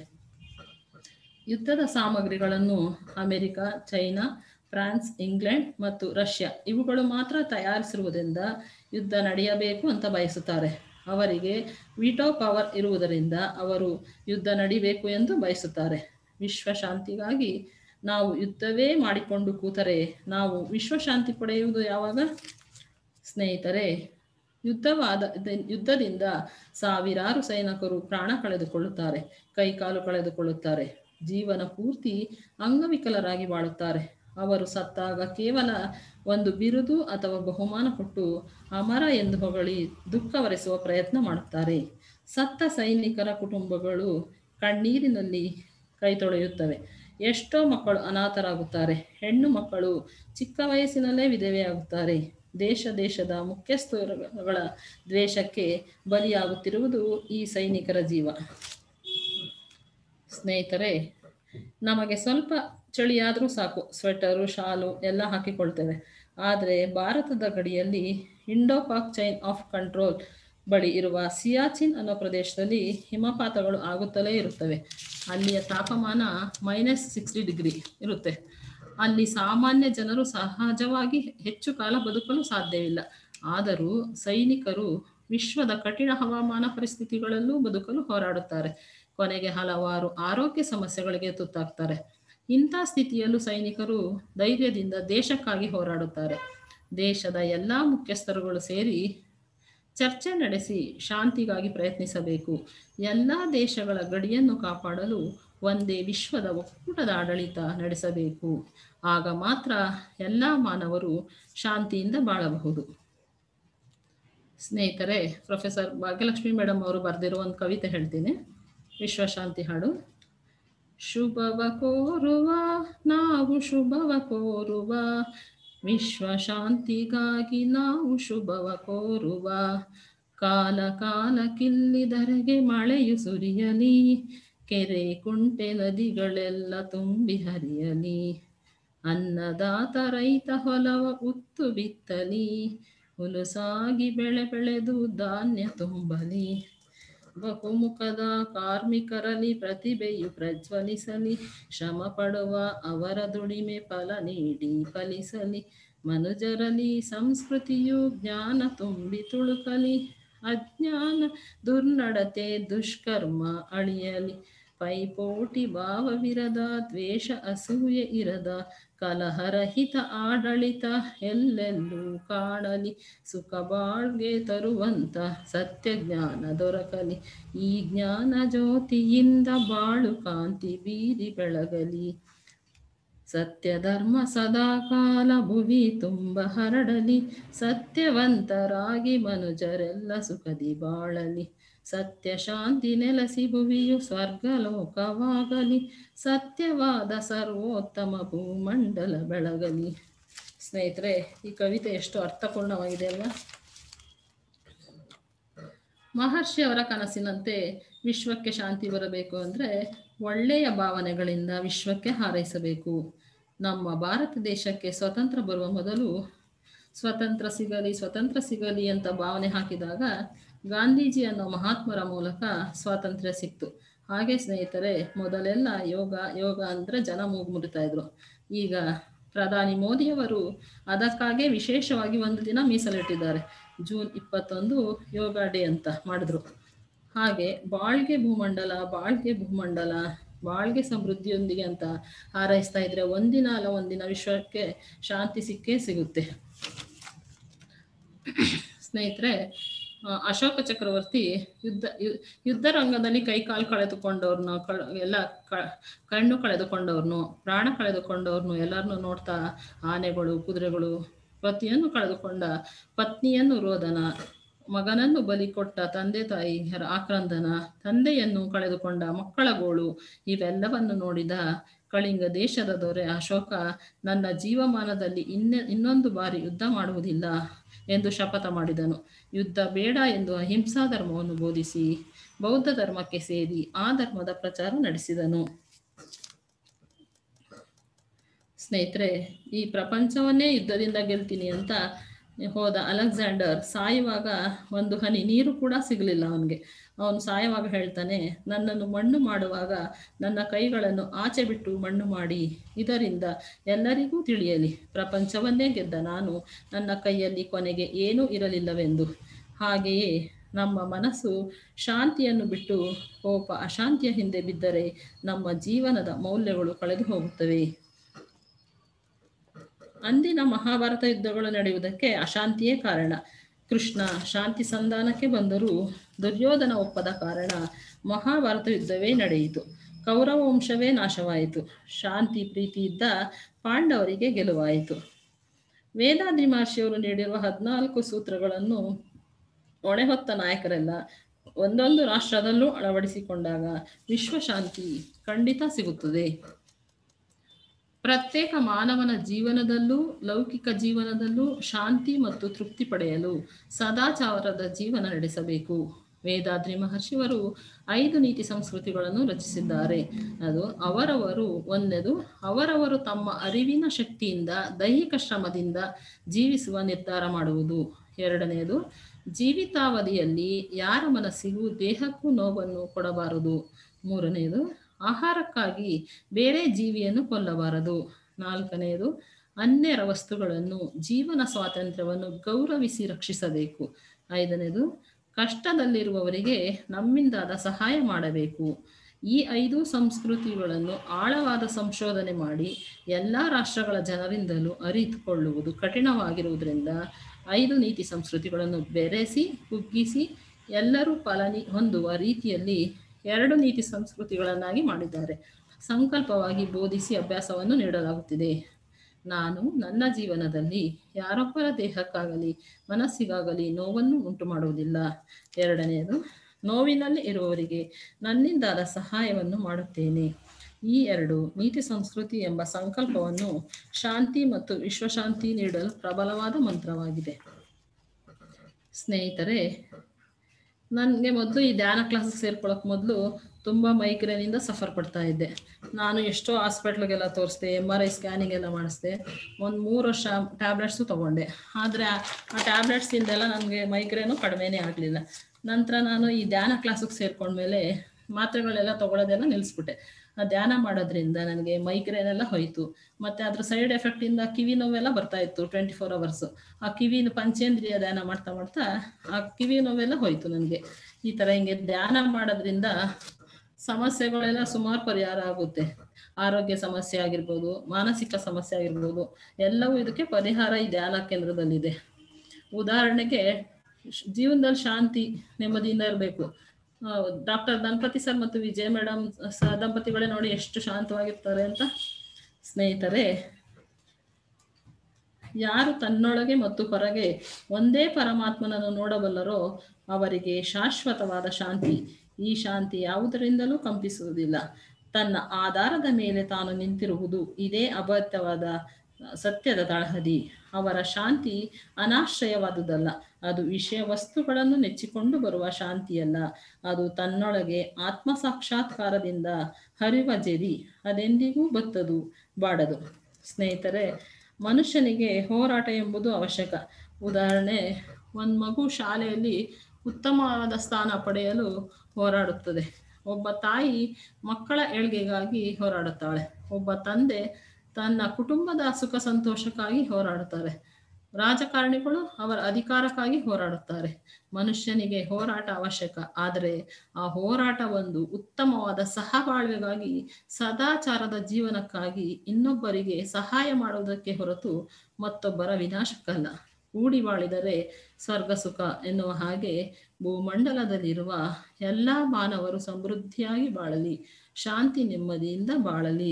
ಯುದ್ಧದ ಸಾಮಗ್ರಿಗಳನ್ನು ಅಮೆರಿಕ ಚೈನಾ ಫ್ರಾನ್ಸ್ ಇಂಗ್ಲೆಂಡ್ ಮತ್ತು ರಷ್ಯಾ ಇವುಗಳು ಮಾತ್ರ ತಯಾರಿಸಿರುವುದರಿಂದ ಯುದ್ಧ ನಡೆಯಬೇಕು ಅಂತ ಬಯಸುತ್ತಾರೆ ಅವರಿಗೆ ವಿಟೋ ಪವರ್ ಇರುವುದರಿಂದ ಅವರು ಯುದ್ಧ ನಡಿಬೇಕು ಎಂದು ಬಯಸುತ್ತಾರೆ ವಿಶ್ವ ಶಾಂತಿಗಾಗಿ ನಾವು ಯುದ್ಧವೇ ಮಾಡಿಕೊಂಡು ಕೂತರೆ ನಾವು ವಿಶ್ವಶಾಂತಿ ಪಡೆಯುವುದು ಯಾವಾಗ ಸ್ನೇಹಿತರೆ ಯುದ್ಧವಾದ ಯುದ್ಧದಿಂದ ಸಾವಿರಾರು ಸೈನಿಕರು ಪ್ರಾಣ ಕಳೆದುಕೊಳ್ಳುತ್ತಾರೆ ಕೈಕಾಲು ಕಳೆದುಕೊಳ್ಳುತ್ತಾರೆ ಜೀವನ ಪೂರ್ತಿ ಅಂಗವಿಕಲರಾಗಿ ಬಾಳುತ್ತಾರೆ ಅವರು ಸತ್ತಾಗ ಕೇವಲ ಒಂದು ಬಿರುದು ಅಥವಾ ಬಹುಮಾನ ಕೊಟ್ಟು ಅಮರ ಎಂದು ಹೊಗಳಿ ದುಃಖವರೆಸುವ ಪ್ರಯತ್ನ ಮಾಡುತ್ತಾರೆ ಸತ್ತ ಸೈನಿಕರ ಕುಟುಂಬಗಳು ಕಣ್ಣೀರಿನಲ್ಲಿ ಕೈ ತೊಳೆಯುತ್ತವೆ ಎಷ್ಟೋ ಮಕ್ಕಳು ಅನಾಥರಾಗುತ್ತಾರೆ ಹೆಣ್ಣು ಮಕ್ಕಳು ಚಿಕ್ಕ ವಯಸ್ಸಿನಲ್ಲೇ ವಿಧವೆಯಾಗುತ್ತಾರೆ ದೇಶ ದೇಶದ ಮುಖ್ಯಸ್ಥರುಗಳ ದ್ವೇಷಕ್ಕೆ ಬಲಿಯಾಗುತ್ತಿರುವುದು ಈ ಸೈನಿಕರ ಜೀವ ಸ್ನೇಹಿತರೆ ನಮಗೆ ಸ್ವಲ್ಪ ಚಳಿಯಾದರೂ ಸಾಕು ಸ್ವೆಟರು ಶಾಲು ಎಲ್ಲ ಹಾಕಿಕೊಳ್ತೇವೆ ಆದರೆ ಭಾರತದ ಗಡಿಯಲ್ಲಿ Indo Pak China of control ಬಳಿ ಇರುವ ಸಿಯಾಚಿನ್ ಅನ್ನೋ ಪ್ರದೇಶದಲ್ಲಿ ಹಿಮಪಾತಗಳು ಆಗುತ್ತಲೇ ಇರುತ್ತವೆ ಅಲ್ಲಿಯ ತಾಪಮಾನ ಮೈನಸ್ ಸಿಕ್ಸ್ಟಿ ಡಿಗ್ರಿ ಇರುತ್ತೆ ಅಲ್ಲಿ ಸಾಮಾನ್ಯ ಜನರು ಸಹಜವಾಗಿ ಹೆಚ್ಚು ಕಾಲ ಬದುಕಲು ಸಾಧ್ಯವಿಲ್ಲ ಆದರೂ ಸೈನಿಕರು ವಿಶ್ವದ ಕಠಿಣ ಹವಾಮಾನ ಪರಿಸ್ಥಿತಿಗಳಲ್ಲೂ ಬದುಕಲು ಹೋರಾಡುತ್ತಾರೆ ಕೊನೆಗೆ ಹಲವಾರು ಆರೋಗ್ಯ ಸಮಸ್ಯೆಗಳಿಗೆ ತುತ್ತಾಗ್ತಾರೆ ಇಂಥ ಸ್ಥಿತಿಯಲ್ಲೂ ಸೈನಿಕರು ಧೈರ್ಯದಿಂದ ದೇಶಕ್ಕಾಗಿ ಹೋರಾಡುತ್ತಾರೆ ದೇಶದ ಎಲ್ಲ ಮುಖ್ಯಸ್ಥರುಗಳು ಸೇರಿ ಚರ್ಚೆ ನಡೆಸಿ ಶಾಂತಿಗಾಗಿ ಪ್ರಯತ್ನಿಸಬೇಕು ಎಲ್ಲ ದೇಶಗಳ ಗಡಿಯನ್ನು ಕಾಪಾಡಲು ಒಂದೇ ವಿಶ್ವದ ಒಕ್ಕೂಟದ ಆಡಳಿತ ನಡೆಸಬೇಕು ಆಗ ಮಾತ್ರ ಎಲ್ಲ ಮಾನವರು ಶಾಂತಿಯಿಂದ ಬಾಳಬಹುದು ಸ್ನೇಹಿತರೆ ಪ್ರೊಫೆಸರ್ ಭಾಗ್ಯಲಕ್ಷ್ಮಿ ಮೇಡಮ್ ಅವರು ಬರೆದಿರೋ ಒಂದು ಕವಿತೆ ಹೇಳ್ತೀನಿ ವಿಶ್ವಶಾಂತಿ ಹಾಡು ಶುಭವ ಕೋರುವ ನಾವು ಶುಭವ ಕೋರುವ ವಿಶ್ವ ಶಾಂತಿಗಾಗಿ ನಾವು ಶುಭವ ಕೋರುವ ಕಾಲ ಕಾಲಕ್ಕಿಲ್ಲಿದರೆಗೆ ಮಳೆಯು ಸುರಿಯಲಿ ಕೆರೆ ಕುಂಟೆ ನದಿಗಳೆಲ್ಲ ತುಂಬಿ ಹರಿಯಲಿ ಅನ್ನದಾತ ರೈತ ಹೊಲವ ಉತ್ತು ಬಿತ್ತಲಿ ಹುಲುಸಾಗಿ ಬೆಳೆ ಬೆಳೆದು ಧಾನ್ಯ ತುಂಬಲಿ ಬಹುಮುಖದ ಕಾರ್ಮಿಕರಲ್ಲಿ ಪ್ರತಿಭೆಯು ಪ್ರಜ್ವಲಿಸಲಿ ಶ್ರಮ ಪಡುವ ಅವರ ದುಡಿಮೆ ಫಲ ನೀಡಿ ಫಲಿಸಲಿ ಮನುಜರಲ್ಲಿ ಸಂಸ್ಕೃತಿಯು ಜ್ಞಾನ ತುಂಬಿ ತುಳುಕಲಿ ಅಜ್ಞಾನ ದುರ್ನಡತೆ ದುಷ್ಕರ್ಮ ಅಳಿಯಲಿ ಪೈಪೋಟಿ ಭಾವವಿರದ ದ್ವೇಷ ಅಸೂಯೆ ಇರದ ಕಲಹರಹಿತ ಆಡಳಿತ ಎಲ್ಲೆಲ್ಲೂ ಕಾಣಲಿ ಸುಖ ಬಾಳ್ಗೆ ತರುವಂತ ಸತ್ಯ ಜ್ಞಾನ ದೊರಕಲಿ ಈ ಜ್ಞಾನ ಜ್ಯೋತಿಯಿಂದ ಬಾಳು ಕಾಂತಿ ಬೀರಿ ಬೆಳಗಲಿ ಸತ್ಯ ಧರ್ಮ ಸದಾಕಾಲ ಭುವಿ ತುಂಬ ಹರಡಲಿ ಸತ್ಯವಂತರಾಗಿ ಮನುಜರೆಲ್ಲ ಸುಖದಿ ಬಾಳಲಿ ಸತ್ಯ ಶಾಂತಿ ನೆಲೆಸಿ ಭುವಿಯು ಸ್ವರ್ಗಲೋಕವಾಗಲಿ ಸತ್ಯವಾದ ಸರ್ವೋತ್ತಮ ಭೂಮಂಡಲ ಬೆಳಗಲಿ ಸ್ನೇಹಿತರೆ ಈ ಕವಿತೆ ಎಷ್ಟು ಅರ್ಥಪೂರ್ಣವಾಗಿದೆ ಅಲ್ವಾ ಮಹರ್ಷಿ ಅವರ ಕನಸಿನಂತೆ ವಿಶ್ವಕ್ಕೆ ಶಾಂತಿ ಬರಬೇಕು ಅಂದರೆ ಒಳ್ಳೆಯ ಭಾವನೆಗಳಿಂದ ವಿಶ್ವಕ್ಕೆ ಹಾರೈಸಬೇಕು ನಮ್ಮ ಭಾರತ ದೇಶಕ್ಕೆ ಸ್ವತಂತ್ರ ಬರುವ ಮೊದಲು ಸ್ವತಂತ್ರ ಸಿಗಲಿ ಸ್ವತಂತ್ರ ಸಿಗಲಿ ಅಂತ ಭಾವನೆ ಹಾಕಿದಾಗ ಗಾಂಧೀಜಿ ಅನ್ನೋ ಮಹಾತ್ಮರ ಮೂಲಕ ಸ್ವಾತಂತ್ರ್ಯ ಸಿಕ್ತು ಹಾಗೆ ಸ್ನೇಹಿತರೆ ಮೊದಲೆಲ್ಲ ಯೋಗ ಯೋಗ ಅಂದರೆ ಜನ ಮೂಗು ಮುರಿತಾ ಇದ್ರು ಈಗ ಪ್ರಧಾನಿ ಮೋದಿಯವರು ಅದಕ್ಕಾಗೇ ವಿಶೇಷವಾಗಿ ಒಂದು ದಿನ ಮೀಸಲಿಟ್ಟಿದ್ದಾರೆ ಜೂನ್ ಇಪ್ಪತ್ತೊಂದು ಯೋಗ ಡೇ ಅಂತ ಮಾಡಿದ್ರು ಹಾಗೆ ಬಾಳ್ಗೆ ಭೂಮಂಡಲ ಬಾಳ್ಗೆ ಭೂಮಂಡಲ ಬಾಳ್ಗೆ ಸಮೃದ್ಧಿಯೊಂದಿಗೆ ಅಂತ ಹಾರೈಸ್ತಾ ಇದ್ರೆ ಒಂದಿನ ಅಲ್ಲ ಒಂದಿನ ವಿಶ್ವಕ್ಕೆ ಶಾಂತಿ ಸಿಕ್ಕೇ ಸಿಗುತ್ತೆ ಸ್ನೇಹಿತರೆ ಆ, ಅಶೋಕ ಚಕ್ರವರ್ತಿ ಯುದ್ಧ ಯು- ಯುದ್ಧ ರಂಗದಲ್ಲಿ ಕೈ ಕಾಲು ಕಳೆದುಕೊಂಡವ್ರನ್ನ ಕಳ್ ಎಲ್ಲ ಕ ಕಣ್ಣು ಕಳೆದುಕೊಂಡವ್ರನ್ನು ಪ್ರಾಣ ಕಳೆದುಕೊಂಡವ್ರನ್ನು ಎಲ್ಲರನ್ನು ನೋಡ್ತಾ ಆನೆಗಳು ಕುದುರೆಗಳು ಪತಿಯನ್ನು ಕಳೆದುಕೊಂಡ ಪತ್ನಿಯನ್ನು ರೋದನ ಮಗನನ್ನು ಬಲಿ ಕೊಟ್ಟ ತಂದೆ ತಾಯಿಯರ ಆಕ್ರಂದನ ತಂದೆಯನ್ನು ಕಳೆದುಕೊಂಡ ಮಕ್ಕಳ ಗೋಳು ಇವೆಲ್ಲವನ್ನು ನೋಡಿದ ಕಳಿಂಗ ದೇಶದ ದೊರೆ ಅಶೋಕ ನನ್ನ ಜೀವಮಾನದಲ್ಲಿ ಇನ್ನೆ ಇನ್ನೊಂದು ಬಾರಿ ಯುದ್ಧ ಮಾಡುವುದಿಲ್ಲ ಎಂದು ಶಪಥ ಮಾಡಿದನು ಯುದ್ಧ ಬೇಡ ಎಂದು ಅಹಿಂಸಾ ಧರ್ಮವನ್ನು ಬೋಧಿಸಿ ಬೌದ್ಧ ಧರ್ಮಕ್ಕೆ ಸೇರಿ ಆ ಧರ್ಮದ ಪ್ರಚಾರ ನಡೆಸಿದನು ಸ್ನೇಹಿತರೆ ಈ ಪ್ರಪಂಚವನ್ನೇ ಯುದ್ಧದಿಂದ ಗೆಲ್ತೀನಿ ಅಂತ ಹೋದ ಅಲೆಕ್ಸಾಂಡರ್ ಸಾಯುವಾಗ ಒಂದು ಹನಿ ನೀರು ಕೂಡ ಸಿಗಲಿಲ್ಲ ಅವನಿಗೆ ಅವನು ಸಾಯುವಾಗ ಹೇಳ್ತಾನೆ ನನ್ನನ್ನು ಮಣ್ಣು ಮಾಡುವಾಗ ನನ್ನ ಕೈಗಳನ್ನು ಆಚೆ ಬಿಟ್ಟು ಮಣ್ಣು ಮಾಡಿ ಇದರಿಂದ ಎಲ್ಲರಿಗೂ ತಿಳಿಯಲಿ ಪ್ರಪಂಚವನ್ನೇ ಗೆದ್ದ ನಾನು ನನ್ನ ಕೈಯಲ್ಲಿ ಕೊನೆಗೆ ಏನೂ ಇರಲಿಲ್ಲವೆಂದು ಹಾಗೆಯೇ ನಮ್ಮ ಮನಸ್ಸು ಶಾಂತಿಯನ್ನು ಬಿಟ್ಟು ಕೋಪ ಅಶಾಂತಿಯ ಹಿಂದೆ ಬಿದ್ದರೆ ನಮ್ಮ ಜೀವನದ ಮೌಲ್ಯಗಳು ಕಳೆದು ಹೋಗುತ್ತವೆ ಅಂದಿನ ಮಹಾಭಾರತ ಯುದ್ಧಗಳು ನಡೆಯುವುದಕ್ಕೆ ಅಶಾಂತಿಯೇ ಕಾರಣ ಕೃಷ್ಣ ಶಾಂತಿ ಸಂಧಾನಕ್ಕೆ ಬಂದರೂ ದುರ್ಯೋಧನ ಒಪ್ಪದ ಕಾರಣ ಮಹಾಭಾರತ ಯುದ್ಧವೇ ನಡೆಯಿತು ಕೌರವ ವಂಶವೇ ನಾಶವಾಯಿತು ಶಾಂತಿ ಪ್ರೀತಿಯಿದ್ದ ಪಾಂಡವರಿಗೆ ಗೆಲುವಾಯಿತು ವೇದಾದ್ರಿ ಮಹರ್ಷಿಯವರು ನೀಡಿರುವ ಹದಿನಾಲ್ಕು ಸೂತ್ರಗಳನ್ನು ಹೊಣೆಹೊತ್ತ ನಾಯಕರೆಲ್ಲ ಒಂದೊಂದು ರಾಷ್ಟ್ರದಲ್ಲೂ ಅಳವಡಿಸಿಕೊಂಡಾಗ ವಿಶ್ವಶಾಂತಿ ಖಂಡಿತ ಸಿಗುತ್ತದೆ ಪ್ರತ್ಯೇಕ ಮಾನವನ ಜೀವನದಲ್ಲೂ ಲೌಕಿಕ ಜೀವನದಲ್ಲೂ ಶಾಂತಿ ಮತ್ತು ತೃಪ್ತಿ ಪಡೆಯಲು ಸದಾಚಾರದ ಜೀವನ ನಡೆಸಬೇಕು ವೇದಾದ್ರಿ ಮಹರ್ಷಿಯವರು ಐದು ನೀತಿ ಸಂಸ್ಕೃತಿಗಳನ್ನು ರಚಿಸಿದ್ದಾರೆ ಅದು ಅವರವರು ಒಂದನೇದು ಅವರವರು ತಮ್ಮ ಅರಿವಿನ ಶಕ್ತಿಯಿಂದ ದೈಹಿಕ ಶ್ರಮದಿಂದ ಜೀವಿಸುವ ನಿರ್ಧಾರ ಮಾಡುವುದು ಎರಡನೆಯದು ಜೀವಿತಾವಧಿಯಲ್ಲಿ ಯಾರ ಮನಸ್ಸಿಗೂ ದೇಹಕ್ಕೂ ನೋವನ್ನು ಕೊಡಬಾರದು ಮೂರನೆಯದು ಆಹಾರಕ್ಕಾಗಿ ಬೇರೆ ಜೀವಿಯನ್ನು ಕೊಲ್ಲಬಾರದು ನಾಲ್ಕನೆಯದು ಅನ್ಯರ ವಸ್ತುಗಳನ್ನು ಜೀವನ ಸ್ವಾತಂತ್ರ್ಯವನ್ನು ಗೌರವಿಸಿ ರಕ್ಷಿಸಬೇಕು ಐದನೇದು ಕಷ್ಟದಲ್ಲಿರುವವರಿಗೆ ನಮ್ಮಿಂದಾದ ಸಹಾಯ ಮಾಡಬೇಕು ಈ ಐದು ಸಂಸ್ಕೃತಿಗಳನ್ನು ಆಳವಾದ ಸಂಶೋಧನೆ ಮಾಡಿ ಎಲ್ಲ ರಾಷ್ಟ್ರಗಳ ಜನರಿಂದಲೂ ಅರಿತುಕೊಳ್ಳುವುದು ಕಠಿಣವಾಗಿರುವುದರಿಂದ ಐದು ನೀತಿ ಸಂಸ್ಕೃತಿಗಳನ್ನು ಬೆರೆಸಿ ಕುಗ್ಗಿಸಿ ಎಲ್ಲರೂ ಫಲನಿ ಹೊಂದುವ ರೀತಿಯಲ್ಲಿ ಎರಡು ನೀತಿ ಸಂಸ್ಕೃತಿಗಳನ್ನಾಗಿ ಮಾಡಿದ್ದಾರೆ ಸಂಕಲ್ಪವಾಗಿ ಬೋಧಿಸಿ ಅಭ್ಯಾಸವನ್ನು ನೀಡಲಾಗುತ್ತಿದೆ ನಾನು ನನ್ನ ಜೀವನದಲ್ಲಿ ಯಾರೊಬ್ಬರ ದೇಹಕ್ಕಾಗಲಿ ಮನಸ್ಸಿಗಾಗಲಿ ನೋವನ್ನು ಉಂಟು ಮಾಡುವುದಿಲ್ಲ ಎರಡನೆಯದು ನೋವಿನಲ್ಲಿ ಇರುವವರಿಗೆ ನನ್ನಿಂದಾದ ಸಹಾಯವನ್ನು ಮಾಡುತ್ತೇನೆ ಈ ಎರಡು ನೀತಿ ಸಂಸ್ಕೃತಿ ಎಂಬ ಸಂಕಲ್ಪವನ್ನು ಶಾಂತಿ ಮತ್ತು ವಿಶ್ವಶಾಂತಿ ನೀಡಲು ಪ್ರಬಲವಾದ ಮಂತ್ರವಾಗಿದೆ ಸ್ನೇಹಿತರೆ ನನಗೆ ಮೊದಲು ಈ ಧ್ಯಾನ ಕ್ಲಾಸಿಗೆ ಸೇರ್ಕೊಳ್ಳೋಕೆ ಮೊದಲು ತುಂಬ ಮೈಗ್ರೇನಿಂದ ಸಫರ್ ಪಡ್ತಾ ಇದ್ದೆ ನಾನು ಎಷ್ಟೋ ಹಾಸ್ಪಿಟ್ಲಿಗೆಲ್ಲ ತೋರಿಸ್ದೆ ಎಮ್ ಆರ್ ಐ ಸ್ಕ್ಯಾನಿಂಗ್ ಎಲ್ಲ ಮಾಡಿಸ್ದೆ ಒಂದು ಮೂರು ವರ್ಷ ಟ್ಯಾಬ್ಲೆಟ್ಸು ತೊಗೊಂಡೆ ಆದರೆ ಆ ಟ್ಯಾಬ್ಲೆಟ್ಸಿಂದೆಲ್ಲ ನನಗೆ ಮೈಗ್ರೇನು ಕಡಿಮೆನೇ ಆಗಲಿಲ್ಲ ನಂತರ ನಾನು ಈ ಧ್ಯಾನ ಕ್ಲಾಸಿಗೆ ಸೇರ್ಕೊಂಡ್ಮೇಲೆ ಮಾತ್ರೆಗಳೆಲ್ಲ ತೊಗೊಳೋದೆಲ್ಲ ನಿಲ್ಲಿಸ್ಬಿಟ್ಟೆ ಆ ಧ್ಯಾನ ಮಾಡೋದ್ರಿಂದ ನನಗೆ ಮೈಗ್ರೇನ್ ಎಲ್ಲ ಹೋಯಿತು ಮತ್ತು ಅದ್ರ ಸೈಡ್ ಎಫೆಕ್ಟಿಂದ ಕಿವಿ ನೋವೆಲ್ಲ ಬರ್ತಾ ಇತ್ತು ಟ್ವೆಂಟಿ ಫೋರ್ ಅವರ್ಸು ಆ ಕಿವಿ ಪಂಚೇಂದ್ರಿಯ ಧ್ಯಾನ ಮಾಡ್ತಾ ಮಾಡ್ತಾ ಆ ಕಿವಿ ನೋವೆಲ್ಲ ಹೋಯಿತು ನನಗೆ ಈ ಥರ ಹಿಂಗೆ ಧ್ಯಾನ ಮಾಡೋದ್ರಿಂದ ಸಮಸ್ಯೆಗಳೆಲ್ಲ ಸುಮಾರು ಪರಿಹಾರ ಆಗುತ್ತೆ ಆರೋಗ್ಯ ಸಮಸ್ಯೆ ಆಗಿರ್ಬೋದು ಮಾನಸಿಕ ಸಮಸ್ಯೆ ಆಗಿರ್ಬೋದು ಎಲ್ಲವೂ ಇದಕ್ಕೆ ಪರಿಹಾರ ಈ ಧ್ಯಾನ ಕೇಂದ್ರದಲ್ಲಿದೆ ಉದಾಹರಣೆಗೆ ಶ್- ಜೀವನದಲ್ಲಿ ಶಾಂತಿ ನೆಮ್ಮದಿಯಿಂದ ಇರಬೇಕು ಡಾಕ್ಟರ್ ದಂಪತಿ ಸರ್ ಮತ್ತು ವಿಜಯ ಮೇಡಮ್ ಸ ದಂಪತಿಗಳೇ ನೋಡಿ ಎಷ್ಟು ಶಾಂತವಾಗಿರ್ತಾರೆ ಅಂತ ಸ್ನೇಹಿತರೆ ಯಾರು ತನ್ನೊಳಗೆ ಮತ್ತು ಹೊರಗೆ ಒಂದೇ ಪರಮಾತ್ಮನನ್ನು ನೋಡಬಲ್ಲರೋ ಅವರಿಗೆ ಶಾಶ್ವತವಾದ ಶಾಂತಿ ಈ ಶಾಂತಿ ಯಾವುದರಿಂದಲೂ ಕಂಪಿಸುವುದಿಲ್ಲ ತನ್ನ ಆಧಾರದ ಮೇಲೆ ತಾನು ನಿಂತಿರುವುದು ಇದೇ ಅಬದ್ಧವಾದ ಸತ್ಯದ ತಳಹದಿ ಅವರ ಶಾಂತಿ ಅನಾಶ್ರಯವಾದುದಲ್ಲ ಅದು ವಿಷಯ ವಸ್ತುಗಳನ್ನು ನೆಚ್ಚಿಕೊಂಡು ಬರುವ ಶಾಂತಿಯಲ್ಲ ಅದು ತನ್ನೊಳಗೆ ಆತ್ಮ ಸಾಕ್ಷಾತ್ಕಾರದಿಂದ ಹರಿವ ಜೆರಿ ಅದೆಂದಿಗೂ ಬತ್ತದು ಬಾಡದು ಸ್ನೇಹಿತರೆ ಮನುಷ್ಯನಿಗೆ ಹೋರಾಟ ಎಂಬುದು ಅವಶ್ಯಕ ಉದಾಹರಣೆ ಒಂದು ಮಗು ಶಾಲೆಯಲ್ಲಿ ಉತ್ತಮವಾದ ಸ್ಥಾನ ಪಡೆಯಲು ಹೋರಾಡುತ್ತದೆ ಒಬ್ಬ ತಾಯಿ ಮಕ್ಕಳ ಏಳ್ಗೆಗಾಗಿ ಹೋರಾಡುತ್ತಾಳೆ ಒಬ್ಬ ತಂದೆ ತನ್ನ ಕುಟುಂಬದ ಸುಖ ಸಂತೋಷಕ್ಕಾಗಿ ಹೋರಾಡುತ್ತಾರೆ ರಾಜಕಾರಣಿಗಳು ಅವರ ಅಧಿಕಾರಕ್ಕಾಗಿ ಹೋರಾಡುತ್ತಾರೆ ಮನುಷ್ಯನಿಗೆ ಹೋರಾಟ ಅವಶ್ಯಕ ಆದರೆ ಆ ಹೋರಾಟ ಒಂದು ಉತ್ತಮವಾದ ಸಹಬಾಳ್ವೆಗಾಗಿ ಸದಾಚಾರದ ಜೀವನಕ್ಕಾಗಿ ಇನ್ನೊಬ್ಬರಿಗೆ ಸಹಾಯ ಮಾಡುವುದಕ್ಕೆ ಹೊರತು ಮತ್ತೊಬ್ಬರ ವಿನಾಶಕ್ಕಲ್ಲ ಕೂಡಿ ಬಾಳಿದರೆ ಸ್ವರ್ಗ ಸುಖ ಎನ್ನುವ ಹಾಗೆ ಭೂಮಂಡಲದಲ್ಲಿರುವ ಎಲ್ಲ ಮಾನವರು ಸಮೃದ್ಧಿಯಾಗಿ ಬಾಳಲಿ ಶಾಂತಿ ನೆಮ್ಮದಿಯಿಂದ ಬಾಳಲಿ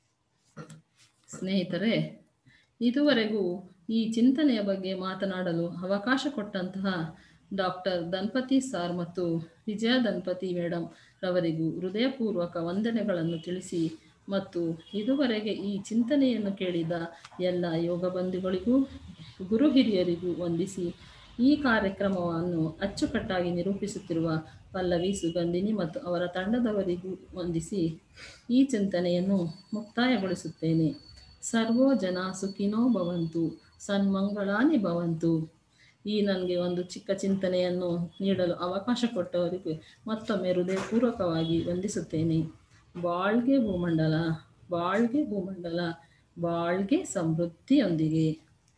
ಸ್ನೇಹಿತರೆ ಇದುವರೆಗೂ ಈ ಚಿಂತನೆಯ ಬಗ್ಗೆ ಮಾತನಾಡಲು ಅವಕಾಶ ಕೊಟ್ಟಂತಹ ಡಾಕ್ಟರ್ ದಂಪತಿ ಸಾರ್ ಮತ್ತು ವಿಜಯ ದಂಪತಿ ಮೇಡಮ್ ರವರಿಗೂ ಹೃದಯಪೂರ್ವಕ ವಂದನೆಗಳನ್ನು ತಿಳಿಸಿ ಮತ್ತು ಇದುವರೆಗೆ ಈ ಚಿಂತನೆಯನ್ನು ಕೇಳಿದ ಎಲ್ಲ ಯೋಗ ಬಂಧುಗಳಿಗೂ ಗುರು ಹಿರಿಯರಿಗೂ ವಂದಿಸಿ ಈ ಕಾರ್ಯಕ್ರಮವನ್ನು ಅಚ್ಚುಕಟ್ಟಾಗಿ ನಿರೂಪಿಸುತ್ತಿರುವ ಪಲ್ಲವಿ ಸುಗಂಧಿನಿ ಮತ್ತು ಅವರ ತಂಡದವರಿಗೂ ವಂದಿಸಿ ಈ ಚಿಂತನೆಯನ್ನು ಮುಕ್ತಾಯಗೊಳಿಸುತ್ತೇನೆ ಸರ್ವೋ ಜನ ಸುಖಿನೋ ಭವಂತು ಸನ್ಮಂಗಳಾನಿ ಭವಂತು ಈ ನನಗೆ ಒಂದು ಚಿಕ್ಕ ಚಿಂತನೆಯನ್ನು ನೀಡಲು ಅವಕಾಶ ಕೊಟ್ಟವರಿಗೆ ಮತ್ತೊಮ್ಮೆ ಹೃದಯಪೂರ್ವಕವಾಗಿ ವಂದಿಸುತ್ತೇನೆ ಬಾಳ್ಗೆ ಭೂಮಂಡಲ ಬಾಳ್ಗೆ ಭೂಮಂಡಲ ಬಾಳ್ಗೆ ಸಮೃದ್ಧಿಯೊಂದಿಗೆ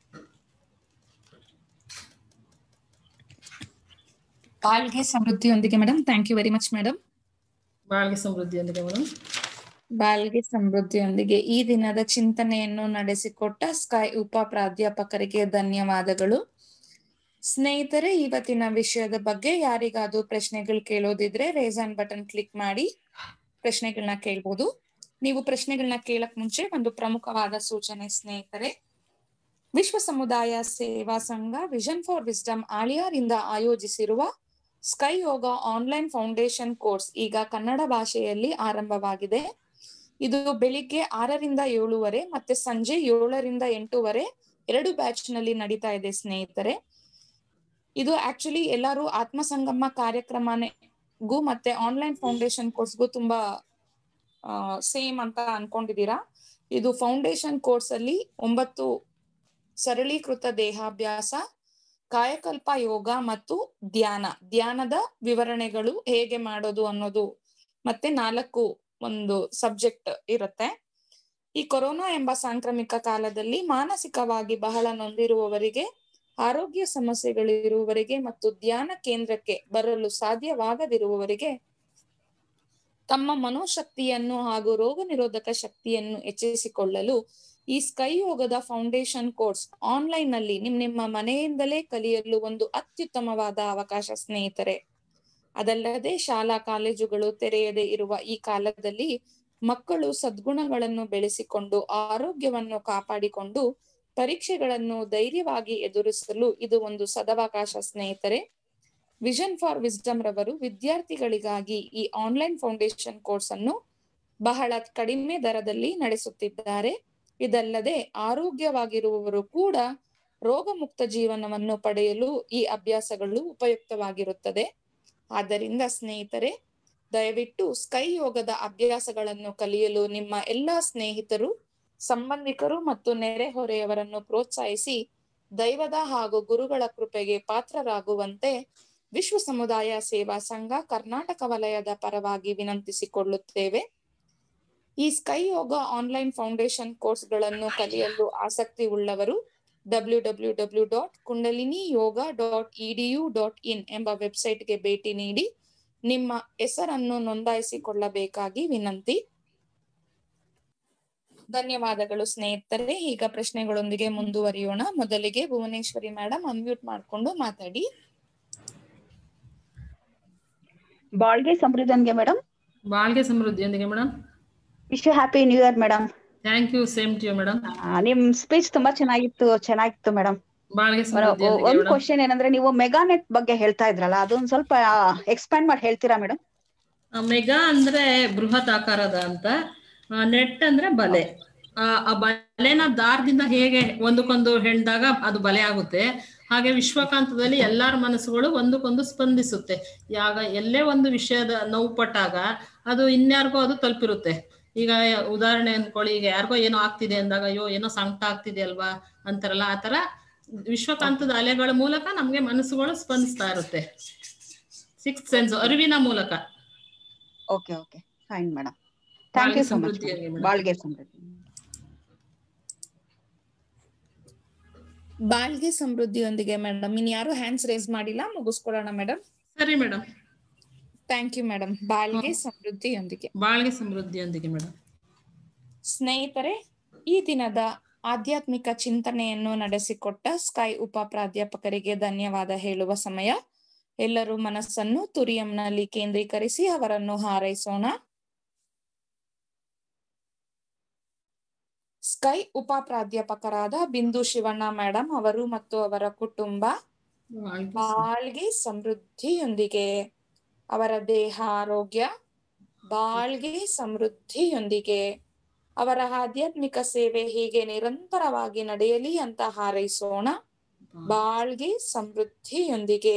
ಬಾಳ್ಗೆ ಸಮೃದ್ಧಿಯೊಂದಿಗೆ madam thank you very much madam ಬಾಳ್ಗೆ ಸಮೃದ್ಧಿಯೊಂದಿಗೆ ಮೇಡಮ್ ಬಾಳ್ಗೆ ಸಮೃದ್ಧಿಯೊಂದಿಗೆ ಈ ದಿನದ ಚಿಂತನೆಯನ್ನು ನಡೆಸಿಕೊಟ್ಟ ಸ್ಕೈ ಉಪ ಪ್ರಾಧ್ಯಾಪಕರಿಗೆ ಧನ್ಯವಾದಗಳು ಸ್ನೇಹಿತರೆ ಇವತ್ತಿನ ವಿಷಯದ ಬಗ್ಗೆ ಯಾರಿಗಾದ್ರೂ ಪ್ರಶ್ನೆಗಳು ಕೇಳೋದಿದ್ರೆ ರೇಸ್ ಆನ್ ಬಟನ್ ಕ್ಲಿಕ್ ಮಾಡಿ ಪ್ರಶ್ನೆಗಳನ್ನ ಕೇಳ್ಬೋದು ನೀವು ಪ್ರಶ್ನೆಗಳನ್ನ ಕೇಳಕ್ ಮುಂಚೆ ಒಂದು ಪ್ರಮುಖವಾದ ಸೂಚನೆ ಸ್ನೇಹಿತರೆ ವಿಶ್ವ ಸಮುದಾಯ ಸೇವಾ ಸಂಘ ವಿಷನ್ ಫಾರ್ ವಿಸ್ಡಮ್ ಆಳಿಯಾರಿಂದ ಆಯೋಜಿಸಿರುವ sky yoga online foundation course ಈಗ ಕನ್ನಡ ಭಾಷೆಯಲ್ಲಿ ಆರಂಭವಾಗಿದೆ ಇದು ಬೆಳಿಗ್ಗೆ ಆರರಿಂದ ಏಳುವರೆ ಮತ್ತೆ ಸಂಜೆ ಏಳರಿಂದ ಎಂಟೂವರೆ ಎರಡು ಬ್ಯಾಚ್ ನಲ್ಲಿ ನಡೀತಾ ಇದೆ ಸ್ನೇಹಿತರೆ ಇದು ಆಕ್ಚುಲಿ ಎಲ್ಲರೂ ಆತ್ಮ ಸಂಗಮ ಕಾರ್ಯಕ್ರಮಗೂ ಮತ್ತೆ ಆನ್ಲೈನ್ ಫೌಂಡೇಶನ್ ಕೋರ್ಸ್ಗೂ ತುಂಬಾ ಸೇಮ್ ಅಂತ ಅನ್ಕೊಂಡಿದೀರಾ ಇದು ಫೌಂಡೇಶನ್ ಕೋರ್ಸ್ ಅಲ್ಲಿ ಒಂಬತ್ತು ಸರಳೀಕೃತ ದೇಹಾಭ್ಯಾಸ ಕಾಯಕಲ್ಪ ಯೋಗ ಮತ್ತು ಧ್ಯಾನ ಧ್ಯಾನದ ವಿವರಣೆಗಳು ಹೇಗೆ ಮಾಡೋದು ಅನ್ನೋದು ಮತ್ತೆ ನಾಲ್ಕು ಒಂದು ಸಬ್ಜೆಕ್ಟ್ ಇರುತ್ತೆ ಈ ಕೊರೋನಾ ಎಂಬ ಸಾಂಕ್ರಾಮಿಕ ಕಾಲದಲ್ಲಿ ಮಾನಸಿಕವಾಗಿ ಬಹಳ ನೊಂದಿರುವವರಿಗೆ ಆರೋಗ್ಯ ಸಮಸ್ಯೆಗಳಿರುವವರಿಗೆ ಮತ್ತು ಧ್ಯಾನ ಕೇಂದ್ರಕ್ಕೆ ಬರಲು ಸಾಧ್ಯವಾಗದಿರುವವರಿಗೆ ತಮ್ಮ ಮನೋಶಕ್ತಿಯನ್ನು ಹಾಗೂ ರೋಗ ನಿರೋಧಕ ಶಕ್ತಿಯನ್ನು ಹೆಚ್ಚಿಸಿಕೊಳ್ಳಲು ಈ ಸ್ಕೈ ಯೋಗದ ಫೌಂಡೇಶನ್ ಕೋರ್ಸ್ ಆನ್ಲೈನ್ ನಲ್ಲಿ ನಿಮ್ ನಿಮ್ಮ ಮನೆಯಿಂದಲೇ ಕಲಿಯಲು ಒಂದು ಅತ್ಯುತ್ತಮವಾದ ಅವಕಾಶ ಸ್ನೇಹಿತರೆ ಅದಲ್ಲದೆ ಶಾಲಾ ಕಾಲೇಜುಗಳು ತೆರೆಯದೇ ಇರುವ ಈ ಕಾಲದಲ್ಲಿ ಮಕ್ಕಳು ಸದ್ಗುಣಗಳನ್ನು ಬೆಳೆಸಿಕೊಂಡು ಆರೋಗ್ಯವನ್ನು ಕಾಪಾಡಿಕೊಂಡು ಪರೀಕ್ಷೆಗಳನ್ನು ಧೈರ್ಯವಾಗಿ ಎದುರಿಸಲು ಇದು ಒಂದು ಸದವಕಾಶ ಸ್ನೇಹಿತರೆ ವಿಷನ್ ಫಾರ್ ವಿಸ್ಡಮ್ ರವರು ವಿದ್ಯಾರ್ಥಿಗಳಿಗಾಗಿ ಈ ಆನ್ಲೈನ್ ಫೌಂಡೇಶನ್ ಕೋರ್ಸ್ ಅನ್ನು ಬಹಳ ಕಡಿಮೆ ದರದಲ್ಲಿ ನಡೆಸುತ್ತಿದ್ದಾರೆ ಇದಲ್ಲದೆ ಆರೋಗ್ಯವಾಗಿರುವವರು ಕೂಡ ರೋಗಮುಕ್ತ ಜೀವನವನ್ನು ಪಡೆಯಲು ಈ ಅಭ್ಯಾಸಗಳು ಉಪಯುಕ್ತವಾಗಿರುತ್ತದೆ ಆದ್ದರಿಂದ ಸ್ನೇಹಿತರೆ ದಯವಿಟ್ಟು ಸ್ಕೈ ಯೋಗದ ಅಭ್ಯಾಸಗಳನ್ನು ಕಲಿಯಲು ನಿಮ್ಮ ಎಲ್ಲಾ ಸ್ನೇಹಿತರು ಸಂಬಂಧಿಕರು ಮತ್ತು ನೆರೆಹೊರೆಯವರನ್ನು ಪ್ರೋತ್ಸಾಹಿಸಿ ದೈವದ ಹಾಗೂ ಗುರುಗಳ ಕೃಪೆಗೆ ಪಾತ್ರರಾಗುವಂತೆ ವಿಶ್ವ ಸಮುದಾಯ ಸೇವಾ ಸಂಘ ಕರ್ನಾಟಕ ವಲಯದ ಪರವಾಗಿ ವಿನಂತಿಸಿಕೊಳ್ಳುತ್ತೇವೆ ಈ ಸ್ಕೈ ಯೋಗ ಆನ್ಲೈನ್ ಫೌಂಡೇಶನ್ ಕೋರ್ಸ್ಗಳನ್ನು ಕಲಿಯಲು ಆಸಕ್ತಿ ಉಳ್ಳವರು W W W dot kundalini yoga dot E D U dot in ಎಂಬ ವೆಬ್ಸೈಟ್ಗೆ ಭೇಟಿ ನೀಡಿ ನಿಮ್ಮ ಹೆಸರನ್ನು ನೋಂದಾಯಿಸಿಕೊಳ್ಳಬೇಕಾಗಿ ವಿನಂತಿ ಧನ್ಯವಾದಗಳು ಸ್ನೇಹಿತರೆ ಈಗ ಪ್ರಶ್ನೆಗಳೊಂದಿಗೆ ಮುಂದುವರಿಯೋಣ ಮೊದಲಿಗೆ ಭುವನೇಶ್ವರಿ ಮೇಡಮ್ ಅನ್ಮ್ಯೂಟ್ ಮಾಡ್ಕೊಂಡು ಮಾತಾಡಿ ಬಾಳ್ಗೆ ಸಮೃದ್ಧನ್ಗೆ ಮೇಡಮ್ ಬಾಳ್ಗೆ ಸಮೃದ್ಧಿಯೊಂದಿಗೆ madam wish you happy new year madam thank you same to you madam ನಿಮ್ ಸ್ಪೀಚ್ ತುಂಬಾ ಚೆನ್ನಾಗಿತ್ತು ಚೆನ್ನಾಗಿತ್ತು ಮೇಡಮ್ ಬಾಳ್ಗೆ ಸಮೃದ್ಧಿಯೊಂದಿಗೆ ಒಂದ್ ಮೇಡಮ್ ಕ್ವಶನ್ ಏನಂದ್ರೆ ನೀವು ಮೆಗಾನೆಟ್ ಬಗ್ಗೆ ಹೇಳ್ತಾ ಇದ್ರಲ್ಲ ಅದೊಂದ್ ಸ್ವಲ್ಪ ಎಕ್ಸ್ಪ್ಯಾಂಡ್ ಮಾಡಿ ಹೇಳ್ತೀರಾ ಮೇಡಮ್ ಮೆಗಾ ಅಂದ್ರೆ ಬೃಹತ್ ಆಕಾರದ ಅಂತ ನೆಟ್ ಅಂದ್ರೆ ಬಲೆ ಆ ಆ ಬಲೆನ ದಾರದಿಂದ ಹೇಗೆ ಒಂದಕ್ಕೊಂದು ಹೆಣ್ದಾಗ ಅದು ಬಲೆ ಆಗುತ್ತೆ ಹಾಗೆ ವಿಶ್ವಕಾಂತದಲ್ಲಿ ಎಲ್ಲಾರ ಮನಸ್ಸುಗಳು ಒಂದಕ್ಕೊಂದು ಸ್ಪಂದಿಸುತ್ತೆ ಯಾಗ ಎಲ್ಲೇ ಒಂದು ವಿಷಯದ ನೋವು ಪಟ್ಟಾಗ ಅದು ಇನ್ಯಾರಿಗೋ ಅದು ತಲುಪಿರುತ್ತೆ ಈಗ ಉದಾಹರಣೆ ಅನ್ಕೊಳ್ಳಿ ಈಗ ಯಾರಿಗೋ ಏನೋ ಆಗ್ತಿದೆ ಅಂದಾಗ ಅಯ್ಯೋ ಏನೋ ಸಂಕಟ ಆಗ್ತಿದೆ ಅಲ್ವಾ ಅಂತಾರಲ್ಲ ಆ ತರ ವಿಶ್ವಕಾಂತದ ಅಲೆಗಳ ಮೂಲಕ ನಮ್ಗೆ ಮನಸ್ಸುಗಳು ಸ್ಪಂದಿಸ್ತಾ ಇರುತ್ತೆ ಸಿಕ್ಸ್ ಸೆನ್ಸ್ ಅರಿವಿನ ಮೂಲಕ okay okay fine madam thank you ಬಾಳ್ಗೆ ಸೊ ಮಚ್ ಸಮೃದ್ಧಿಯಾಗಿ ಮೇಡಮ್. ಬಾಳ್ಗೆ ಸಮೃದ್ಧಿ ಬಾಳ್ಗೆ ಸಮೃದ್ಧಿಯೊಂದಿಗೆ ಮೇಡಮ್ ಇನ್ ಯಾರು ಹ್ಯಾಂಡ್ಸ್ ರೇಸ್ ಮಾಡಿಲ್ಲ ಮುಗಿಸ್ಕೊಳ್ಳೋಣ ಮೇಡಮ್ ಸರಿ ಮೇಡಮ್ ಥ್ಯಾಂಕ್ ಯು ಮೇಡಮ್ ಬಾಳ್ಗೆ ಸಮೃದ್ಧಿಯೊಂದಿಗೆ ಬಾಳ್ಗೆ ಸಮೃದ್ಧಿಯೊಂದಿಗೆ ಮೇಡಮ್ ಸ್ನೇಹಿತರೆ ಈ ದಿನದ ಆಧ್ಯಾತ್ಮಿಕ ಚಿಂತನೆಯನ್ನು ನಡೆಸಿಕೊಟ್ಟ ಸ್ಕೈ ಉಪ ಪ್ರಾಧ್ಯಾಪಕರಿಗೆ ಧನ್ಯವಾದ ಹೇಳುವ ಸಮಯ ಎಲ್ಲರೂ ಮನಸ್ಸನ್ನು ತುರಿಯಂನಲ್ಲಿ ಕೇಂದ್ರೀಕರಿಸಿ ಅವರನ್ನು ಹಾರೈಸೋಣ ಸ್ಕೈ ಉಪ ಪ್ರಾಧ್ಯಾಪಕರಾದ ಬಿಂದು ಶಿವಣ್ಣ ಮೇಡಮ್ ಅವರು ಮತ್ತು ಅವರ ಕುಟುಂಬ ಬಾಳ್ಗೆ ಬಾಳ್ಗೆ ಸಮೃದ್ಧಿಯೊಂದಿಗೆ ಅವರ ದೇಹ ಆರೋಗ್ಯ ಬಾಳ್ಗೆ ಸಮೃದ್ಧಿಯೊಂದಿಗೆ ಅವರ ಆಧ್ಯಾತ್ಮಿಕ ಸೇವೆ ಹೀಗೆ ನಿರಂತರವಾಗಿ ನಡೆಯಲಿ ಅಂತ ಹಾರೈಸೋಣ ಬಾಳ್ಗೆ ಸಮೃದ್ಧಿಯೊಂದಿಗೆ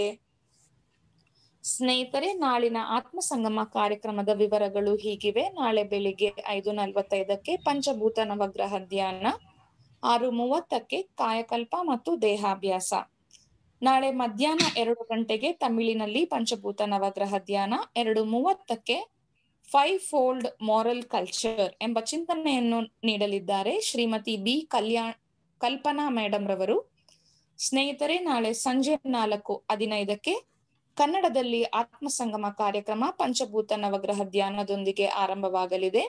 ಸ್ನೇಹಿತರೆ ನಾಳಿನ ಆತ್ಮ ಸಂಗಮ ಕಾರ್ಯಕ್ರಮದ ವಿವರಗಳು ಹೀಗಿವೆ ನಾಳೆ ಬೆಳಿಗ್ಗೆ ಐದು ನಲವತ್ತೈದಕ್ಕೆ ಪಂಚಭೂತ ನವಗ್ರಹ ಧ್ಯಾನ ಆರು ಮೂವತ್ತಕ್ಕೆ ಕಾಯಕಲ್ಪ ಮತ್ತು ದೇಹಾಭ್ಯಾಸ ನಾಳೆ ಮಧ್ಯಾಹ್ನ ಎರಡು ಗಂಟೆಗೆ ತಮಿಳಿನಲ್ಲಿ ಪಂಚಭೂತ ನವಗ್ರಹ ಧ್ಯಾನ ಎರಡು ಮೂವತ್ತಕ್ಕೆ ಫೈವ್ ಫೋಲ್ಡ್ ಮಾರಲ್ ಕಲ್ಚರ್ ಎಂಬ ಚಿಂತನೆಯನ್ನು ನೀಡಲಿದ್ದಾರೆ ಶ್ರೀಮತಿ ಬಿ ಕಲ್ಯಾಣ್ ಕಲ್ಪನಾ ಮೇಡಮ್ ರವರು ಸ್ನೇಹಿತರೆ ನಾಳೆ ಸಂಜೆ ನಾಲ್ಕು ಹದಿನೈದಕ್ಕೆ ಕನ್ನಡದಲ್ಲಿ ಆತ್ಮ ಸಂಗಮ ಕಾರ್ಯಕ್ರಮ ಪಂಚಭೂತ ನವಗ್ರಹ ಧ್ಯಾನದೊಂದಿಗೆ ಆರಂಭವಾಗಲಿದೆ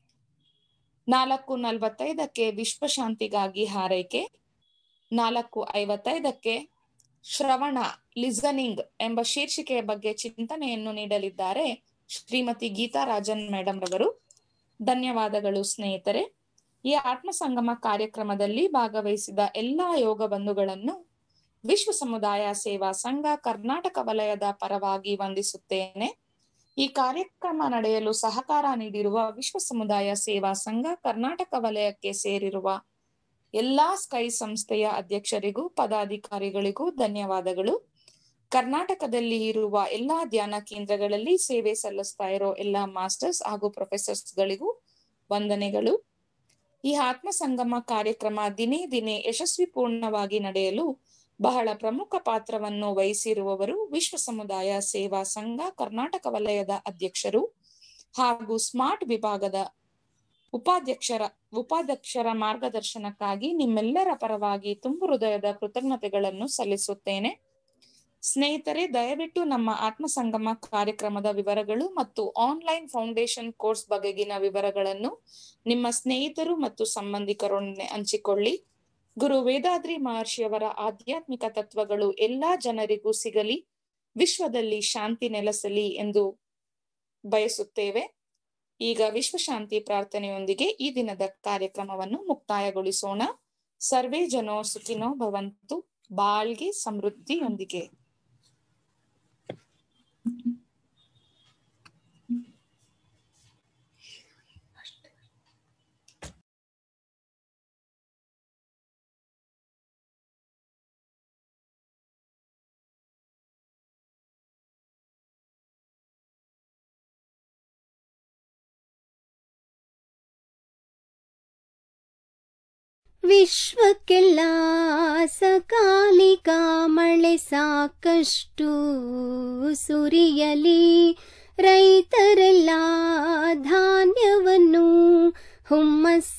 ನಾಲ್ಕು ನಲವತ್ತೈದಕ್ಕೆ ವಿಶ್ವಶಾಂತಿಗಾಗಿ ಹಾರೈಕೆ ನಾಲ್ಕು ಐವತ್ತೈದಕ್ಕೆ ಶ್ರವಣ ಲಿಸನಿಂಗ್ ಎಂಬ ಶೀರ್ಷಿಕೆಯ ಬಗ್ಗೆ ಚಿಂತನೆಯನ್ನು ನೀಡಲಿದ್ದಾರೆ ಶ್ರೀಮತಿ ಗೀತಾ ರಾಜನ್ ಮೇಡಮ್ ರವರು ಧನ್ಯವಾದಗಳು ಸ್ನೇಹಿತರೆ ಈ ಆತ್ಮ ಸಂಗಮ ಕಾರ್ಯಕ್ರಮದಲ್ಲಿ ಭಾಗವಹಿಸಿದ ಎಲ್ಲಾ ಯೋಗ ಬಂಧುಗಳನ್ನು ವಿಶ್ವ ಸಮುದಾಯ ಸೇವಾ ಸಂಘ ಕರ್ನಾಟಕ ವಲಯದ ಪರವಾಗಿ ವಂದಿಸುತ್ತೇನೆ ಈ ಕಾರ್ಯಕ್ರಮ ನಡೆಯಲು ಸಹಕಾರ ನೀಡಿರುವ ವಿಶ್ವ ಸಮುದಾಯ ಸೇವಾ ಸಂಘ ಕರ್ನಾಟಕ ವಲಯಕ್ಕೆ ಸೇರಿರುವ ಎಲ್ಲಾ ಸ್ಕೈ ಸಂಸ್ಥೆಯ ಅಧ್ಯಕ್ಷರಿಗೂ ಪದಾಧಿಕಾರಿಗಳಿಗೂ ಧನ್ಯವಾದಗಳು ಕರ್ನಾಟಕದಲ್ಲಿ ಇರುವ ಎಲ್ಲಾ ಧ್ಯಾನ ಕೇಂದ್ರಗಳಲ್ಲಿ ಸೇವೆ ಸಲ್ಲಿಸ್ತಾ ಇರೋ ಎಲ್ಲಾ ಮಾಸ್ಟರ್ಸ್ ಹಾಗೂ ಪ್ರೊಫೆಸರ್ಸ್ ಗಳಿಗೂ ವಂದನೆಗಳು ಈ ಆತ್ಮ ಸಂಗಮ ಕಾರ್ಯಕ್ರಮ ದಿನೇ ದಿನೇ ಯಶಸ್ವಿ ಪೂರ್ಣವಾಗಿ ನಡೆಯಲು ಬಹಳ ಪ್ರಮುಖ ಪಾತ್ರವನ್ನು ವಹಿಸಿರುವವರು ವಿಶ್ವ ಸಮುದಾಯ ಸೇವಾ ಸಂಘ ಕರ್ನಾಟಕ ವಲಯದ ಅಧ್ಯಕ್ಷರು ಹಾಗೂ ಸ್ಮಾರ್ಟ್ ವಿಭಾಗದ ಉಪಾಧ್ಯಕ್ಷರ ಉಪಾಧ್ಯಕ್ಷರ ಮಾರ್ಗದರ್ಶನಕ್ಕಾಗಿ ನಿಮ್ಮೆಲ್ಲರ ಪರವಾಗಿ ತುಂಬು ಹೃದಯದ ಕೃತಜ್ಞತೆಗಳನ್ನು ಸಲ್ಲಿಸುತ್ತೇನೆ ಸ್ನೇಹಿತರೆ ದಯವಿಟ್ಟು ನಮ್ಮ ಆತ್ಮ ಸಂಗಮ ಕಾರ್ಯಕ್ರಮದ ವಿವರಗಳು ಮತ್ತು ಆನ್ಲೈನ್ ಫೌಂಡೇಶನ್ ಕೋರ್ಸ್ ಬಗೆಗಿನ ವಿವರಗಳನ್ನು ನಿಮ್ಮ ಸ್ನೇಹಿತರು ಮತ್ತು ಸಂಬಂಧಿಕರೊಡನೆ ಹಂಚಿಕೊಳ್ಳಿ ಗುರು ವೇದಾದ್ರಿ ಮಹರ್ಷಿಯವರ ಆಧ್ಯಾತ್ಮಿಕ ತತ್ವಗಳು ಎಲ್ಲಾ ಜನರಿಗೂ ಸಿಗಲಿ ವಿಶ್ವದಲ್ಲಿ ಶಾಂತಿ ನೆಲೆಸಲಿ ಎಂದು ಬಯಸುತ್ತೇವೆ ಈಗ ವಿಶ್ವಶಾಂತಿ ಪ್ರಾರ್ಥನೆಯೊಂದಿಗೆ ಈ ದಿನದ ಕಾರ್ಯಕ್ರಮವನ್ನು ಮುಕ್ತಾಯಗೊಳಿಸೋಣ ಸರ್ವೇ ಜನೋ ಸುಖಿನೋ ಭವಂತು ಬಾಳ್ಗೆ ಸಮೃದ್ಧಿಯೊಂದಿಗೆ ವಿಶ್ವಕ್ಕೆಲ್ಲ ಸಕಾಲಿಕ ಮಳೆ ಸಾಕಷ್ಟು ಸುರಿಯಲಿ ರೈತರೆಲ್ಲ ಧಾನ್ಯವನ್ನು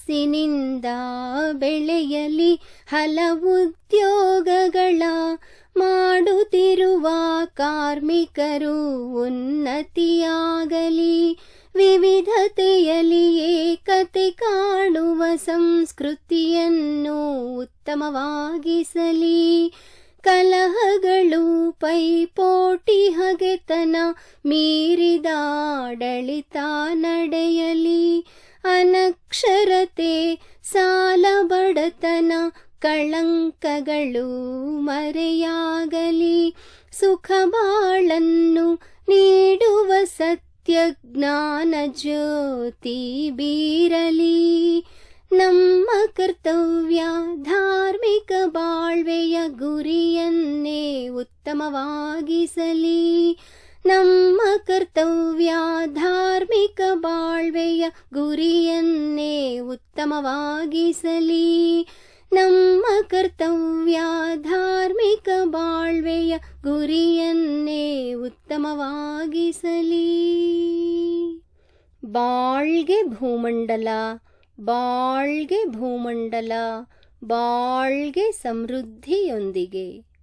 ಹುಮ್ಮಸ್ಸಿನಿಂದ ಬೆಳೆಯಲಿ ಹಲವು ಉದ್ಯೋಗಗಳ ಮಾಡುತ್ತಿರುವ ಕಾರ್ಮಿಕರು ಉನ್ನತಿಯಾಗಲಿ ವಿವಿಧತೆಯಲ್ಲಿ ಏಕತೆ ಕಾಣುವ ಸಂಸ್ಕೃತಿಯನ್ನು ಉತ್ತಮವಾಗಿಸಲಿ ಕಲಹಗಳು ಪೈಪೋಟಿ ಹಗೆತನ ಮೀರಿದ ಆಡಳಿತ ನಡೆಯಲಿ ಅನಕ್ಷರತೆ ಸಾಲ ಬಡತನ ಕಳಂಕಗಳು ಮರೆಯಾಗಲಿ ಸುಖ ಬಾಳನ್ನು ನೀಡುವ ಸತ್ಯ ಜ್ಞಾನ ಜ್ಯೋತಿ ಬೀರಲಿ ನಮ್ಮ ಕರ್ತವ್ಯ ಧಾರ್ಮಿಕ ಬಾಳ್ವೆಯ ಗುರಿಯನ್ನೇ ಉತ್ತಮವಾಗಿಸಲಿ ನಮ್ಮ ಕರ್ತವ್ಯ ಧಾರ್ಮಿಕ ಬಾಳ್ವೆಯ ಗುರಿಯನ್ನೇ ಉತ್ತಮವಾಗಿಸಲಿ ನಮ್ಮ ಕರ್ತವ್ಯ ಧಾರ್ಮಿಕ ಬಾಳ್ವೆಯ ಗುರಿಯನ್ನೇ ಉತ್ತಮವಾಗಿಸಲಿ ಬಾಳ್ಗೆ ಭೂಮಂಡಲ ಬಾಳ್ಗೆ ಭೂಮಂಡಲ ಬಾಳ್ಗೆ ಸಮೃದ್ಧಿಯೊಂದಿಗೆ